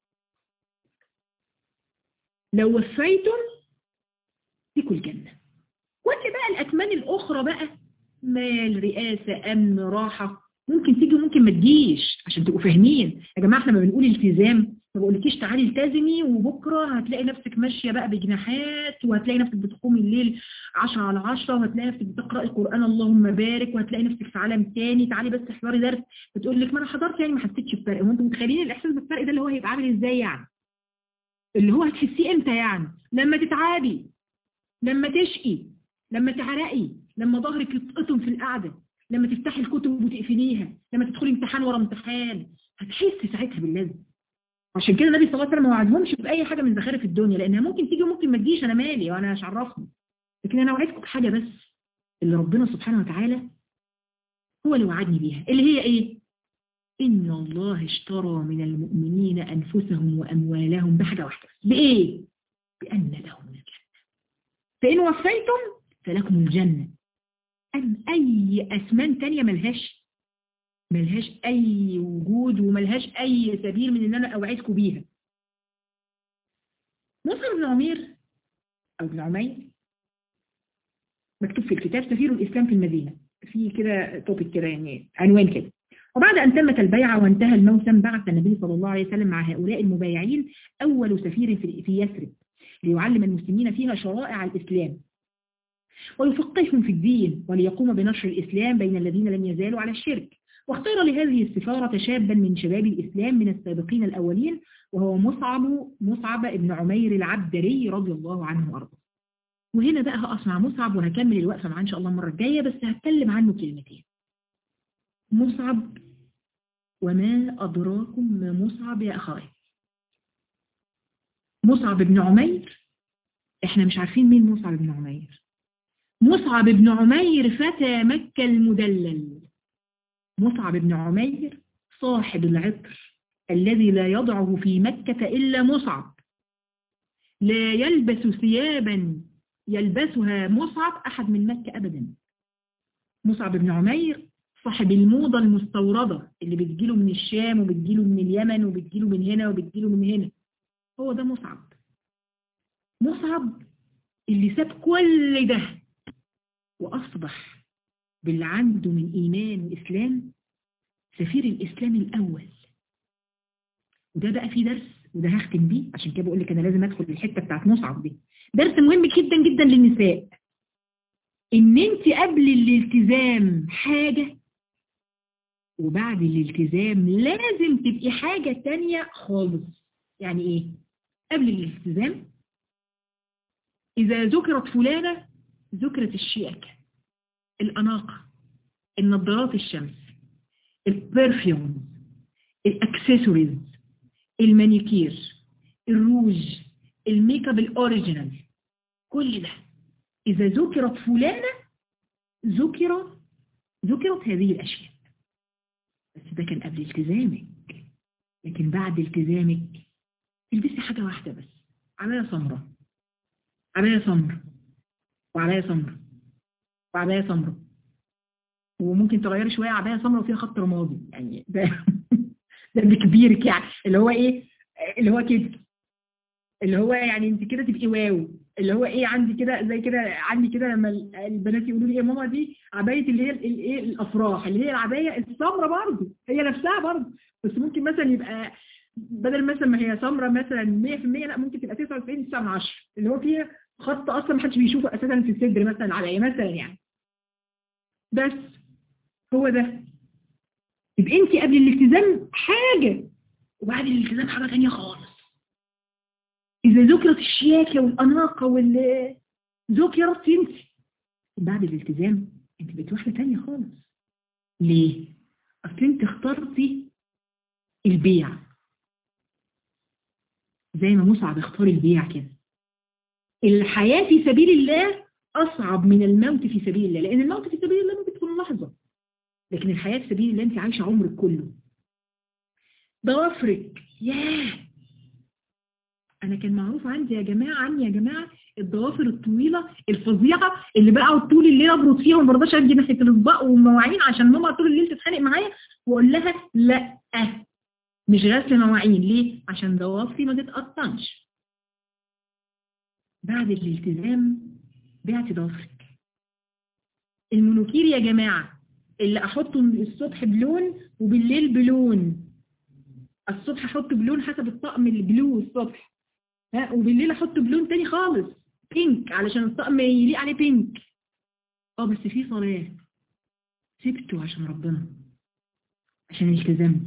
S1: لو وفيتم لكم الجنة كل بقى الأكمان الأخرى بقى مال رئاسة أمن راحة ممكن تيجي وممكن ما تجيش عشان تبقوا فاهمين يا جماعة احنا ما بنقول التزام ما بقولكيش تعالي التزمي وبكرة هتلاقي نفسك ماشية بقى بجناحات وهتلاقي نفسك بتقومي الليل 10 على 10 وهتلاقي نفسك بتقرأي القرآن اللهم بارك وهتلاقي نفسك في عالم تاني تعالي بس احضري درس بتقول لك ما انا حضرت يعني ما حسيتش بفرق وانتم متخيلين الاحساس بالفرق ده اللي هو هيبقى عامل ازاي يعني اللي هو هتحسيه امتى يعني لما تتعبي لما تشقي لما تعرقي لما ظهرك يتقطم في القعده لما تفتحي الكتب وتقفليها لما تدخلي امتحان ورا امتحان هتحسي ساعتها باللازم عشان كده النبي صلى الله عليه وسلم ما وعدهمش باي حاجه من زخارف الدنيا لانها ممكن تيجي وممكن ما تجيش انا مالي وانا مش عرفني لكن انا وعدتكم بحاجه بس اللي ربنا سبحانه وتعالى هو اللي وعدني بيها اللي هي ايه ان الله اشترى من المؤمنين انفسهم واموالهم بحاجه واحده بايه بان لهم الجنه فان وفيتم فلكم الجنه أم أي أثمان تانية ملهاش ملهاش أي وجود وملهاش أي سبيل من إن أنا أوعدكم بيها مصعب بن عمير أو بن عمير مكتوب في الكتاب سفير الإسلام في المدينة في كده توبيك كده يعني عنوان كده وبعد أن تمت البيعة وانتهى الموسم بعث النبي صلى الله عليه وسلم مع هؤلاء المبايعين أول سفير في يثرب ليعلم المسلمين فيها شرائع الإسلام ويفقههم في الدين وليقوم بنشر الإسلام بين الذين لم يزالوا على الشرك واختار لهذه السفارة شابا من شباب الإسلام من السابقين الأولين وهو مصعب مصعب ابن عمير العبدري رضي الله عنه وأرضاه وهنا بقى هقف مع مصعب وهكمل الوقفة معاه إن شاء الله المرة الجاية بس هتكلم عنه كلمتين مصعب وما أدراكم ما مصعب يا أخوي مصعب بن عمير احنا مش عارفين مين مصعب بن عمير مصعب بن عمير فتى مكة المدلل مصعب بن عمير صاحب العطر الذي لا يضعه في مكة إلا مصعب لا يلبس ثيابا يلبسها مصعب أحد من مكة أبدا مصعب بن عمير صاحب الموضة المستوردة اللي بتجيله من الشام وبتجيله من اليمن وبتجيله من هنا وبتجيله من هنا هو ده مصعب مصعب اللي ساب كل ده وأصبح باللي عنده من إيمان وإسلام سفير الإسلام الأول وده بقى فيه درس وده هختم بيه عشان كده بقول لك أنا لازم أدخل الحتة بتاعت مصعب دي درس مهم جدا جدا للنساء إن أنت قبل الالتزام حاجة وبعد الالتزام لازم تبقي حاجة تانية خالص يعني إيه؟ قبل الالتزام إذا ذكرت فلانة ذكرت الشياكة الأناقة النظارات الشمس البرفيوم الاكسسوارز المانيكير الروج الميك اب الاوريجينال كل ده إذا ذكرت فلانة ذكر ذكرت هذه الأشياء بس ده كان قبل التزامك لكن بعد التزامك البسي حاجة واحدة بس عباية سمراء عباية سمراء وعباية سمراء وعباية سمراء وممكن تغيري شوية عباية سمراء وفيها خط رمادي يعني ده ده بكبيرك يعني اللي هو ايه اللي هو كده اللي هو يعني انت كده تبقي واو اللي هو ايه عندي كده زي كده عندي كده لما البنات يقولوا لي ايه ماما دي عبايه اللي هي الايه الافراح اللي هي العبايه السمراء برضه هي نفسها برضه بس ممكن مثلا يبقى بدل مثلا ما هي سمراء مثلا 100% لا ممكن تبقى 99 9 من 10 اللي هو فيها خط اصلا ما حدش بيشوفه اساسا في الصدر مثلا العبايه مثلا يعني بس هو ده يبقى انت قبل الالتزام حاجة وبعد الالتزام حاجة تانية خالص إذا ذكرت الشياكة والأناقة وال ذكرت انت بعد الالتزام انت بقيت واحدة تانية خالص ليه؟ أصل انت اخترتي البيع زي ما مصعب اختار البيع كده الحياة في سبيل الله أصعب من الموت في سبيل الله لأن الموت في سبيل الله ممكن تكون لحظة لكن الحياة في سبيل الله أنت عايشة عمرك كله ضوافرك ياه أنا كان معروف عندي يا جماعة عني يا جماعة الضوافر الطويلة الفظيعة اللي بقعد طول الليل أبرد فيها وما برضاش أجي ناحية الأطباق والمواعين عشان ماما طول الليل تتخانق معايا وأقول لها لا مش غسل مواعين ليه؟ عشان ضوافري ما تتقطعش بعد الالتزام بعت ضوافرك المنوكير يا جماعة اللي احطه الصبح بلون وبالليل بلون الصبح احط بلون حسب الطقم البلو الصبح ها وبالليل احط بلون تاني خالص بينك علشان الطقم يليق عليه بينك اه بس في صلاة سبته عشان ربنا عشان التزمت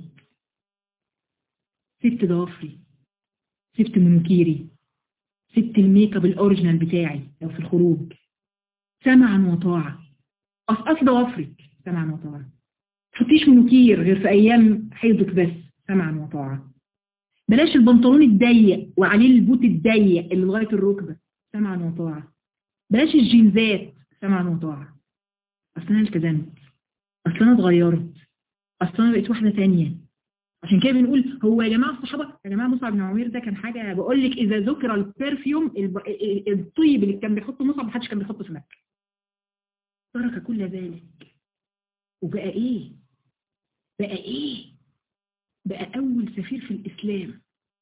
S1: سبت ضوافري سبت منوكيري سبت الميك اب الاوريجينال بتاعي لو في الخروج سمعا وطاعة قصقص ضوافرك سمعا وطاعة تحطيش منوكير غير في ايام حيضك بس سمعا وطاعة بلاش البنطلون الضيق وعليه البوت الضيق اللي لغايه الركبه سمعا وطاعة بلاش الجينزات سمعا وطاعة اصل انا التزمت اصل انا اتغيرت اصل انا بقيت واحدة تانية عشان كده بنقول هو يا جماعة الصحابة يا جماعة مصعب بن عمير ده كان حاجة بقول لك إذا ذكر البرفيوم الطيب اللي كان بيحطه مصعب محدش كان بيحطه في مكة ترك كل ذلك وبقى إيه بقى إيه بقى أول سفير في الإسلام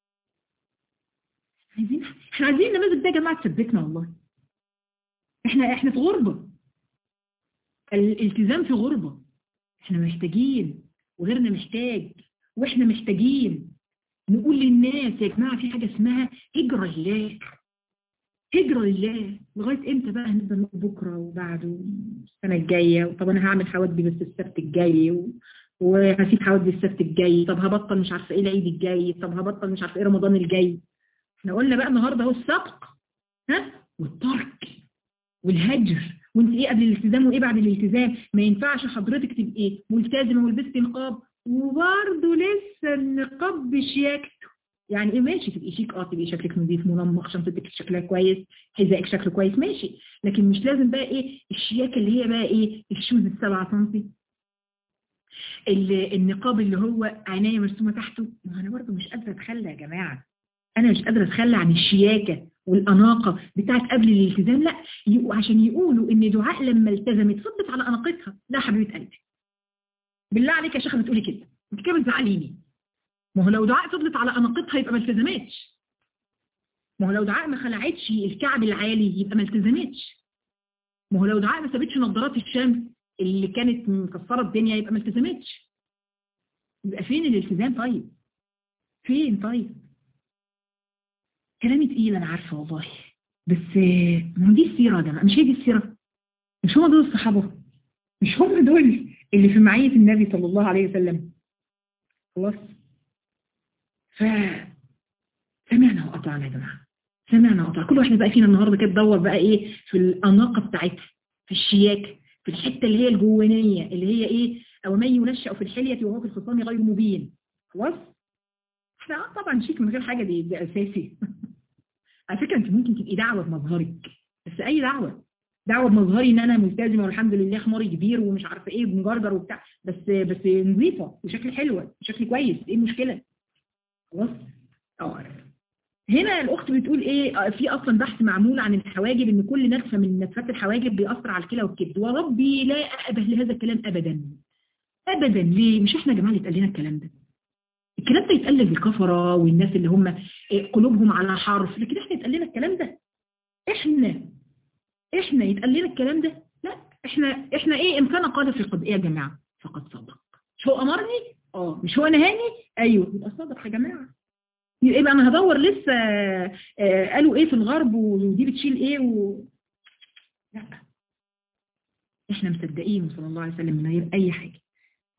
S1: عايزين احنا عايزين النماذج ده يا جماعة تثبتنا والله احنا احنا في غربة الالتزام في غربة احنا محتاجين وغيرنا محتاج واحنا محتاجين نقول للناس يا جماعة في حاجة اسمها هجرة لله هجرة لله لغاية امتى بقى هنفضل نقول بكرة وبعده السنة الجاية طب انا هعمل حوادثي بس السبت الجاي و... وهسيب حوادثي السبت الجاي طب هبطل مش عارفة ايه العيد الجاي طب هبطل مش عارفة ايه رمضان الجاي احنا قلنا بقى النهاردة اهو السبق ها والترك والهجر وانت ايه قبل الالتزام وايه بعد الالتزام ما ينفعش حضرتك تبقي ملتزمة ولبستي نقاب وبرضه لسه النقاب بشياكته يعني ايه ماشي تبقي شيك اه تبقي شكلك نظيف منمق شنطتك شكلها كويس حذائك شكله كويس ماشي لكن مش لازم بقى ايه الشياكه اللي هي بقى ايه الشوز السبعة سنتي النقاب اللي هو عينيا مرسومه تحته ما انا برضه مش قادره اتخلى يا جماعه انا مش قادره اتخلى عن الشياكه والاناقه بتاعت قبل الالتزام لا عشان يقولوا ان دعاء لما التزمت فضت على اناقتها لا حبيبه قلبي بالله عليك يا شيخه بتقولي كده انت كده بتزعليني ما هو لو دعاء فضلت على اناقتها يبقى ما التزمتش ما هو لو دعاء ما خلعتش الكعب العالي يبقى ما التزمتش ما هو لو دعاء ما سابتش نظارات الشمس اللي كانت مكسره الدنيا يبقى ما التزمتش يبقى فين الالتزام طيب فين طيب كلامي تقيل انا عارفه والله بس ما دي السيره ده مش هي دي السيره مش هم دول الصحابه مش هم دول اللي في معية النبي صلى الله عليه وسلم خلاص ف سمعنا وقطعنا يا جماعة سمعنا وقطعنا كل واحد بقى فينا النهاردة كده تدور بقى ايه في الأناقة بتاعتها في الشياكة في الحتة اللي هي الجوانية اللي هي ايه او من ينشأ في الحلية وهو في الخصام غير مبين خلاص احنا طبعا شيك من غير حاجة دي, دي اساسي على فكرة انت ممكن تبقي دعوة بمظهرك بس اي دعوة دعوه بمظهري ان انا ملتزمه والحمد لله خماري كبير ومش عارفه ايه بمجرجر وبتاع بس بس نظيفه وشكل حلوه وشكل كويس ايه المشكله خلاص اه هنا الاخت بتقول ايه في اصلا بحث معمول عن الحواجب ان كل نتفه من نتفات الحواجب بيأثر على الكلى والكبد وربي لا ابه لهذا الكلام ابدا ابدا ليه مش احنا يا جماعه اللي اتقال لنا الكلام ده الكلام ده يتقال للكفره والناس اللي هم قلوبهم على حرف لكن احنا يتقال لنا الكلام ده احنا احنا يتقال لنا الكلام ده لا احنا احنا ايه ان كان قال في قد ايه يا جماعه فقد صدق مش هو امرني اه مش هو نهاني ايوه يبقى صدق يا جماعه يبقى إيه انا هدور لسه آه قالوا ايه في الغرب ودي بتشيل ايه و... لا احنا مصدقين صلى الله عليه وسلم من غير اي حاجه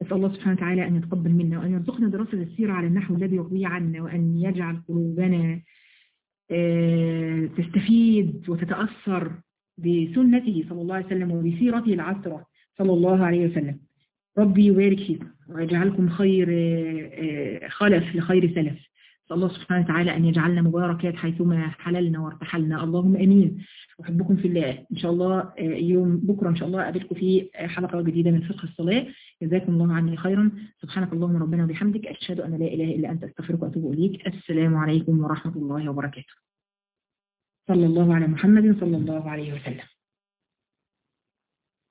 S1: أسأل الله سبحانه وتعالى أن يتقبل منا وأن يرزقنا دراسة السيرة على النحو الذي يروي عنا وأن يجعل قلوبنا آه، تستفيد وتتأثر بسنته صلى الله عليه وسلم وبسيرته العطرة صلى الله عليه وسلم ربي يبارك فيكم ويجعلكم خير آه، آه، خلف لخير سلف نسأل الله سبحانه وتعالى أن يجعلنا مباركات حيثما حللنا وارتحلنا اللهم أمين أحبكم في الله إن شاء الله يوم بكرة إن شاء الله أقابلكم في حلقة جديدة من فقه الصلاة جزاكم الله عني خيرا سبحانك اللهم ربنا وبحمدك أشهد أن لا إله إلا أنت أستغفرك وأتوب إليك السلام عليكم ورحمة الله وبركاته صلى الله على محمد صلى الله عليه وسلم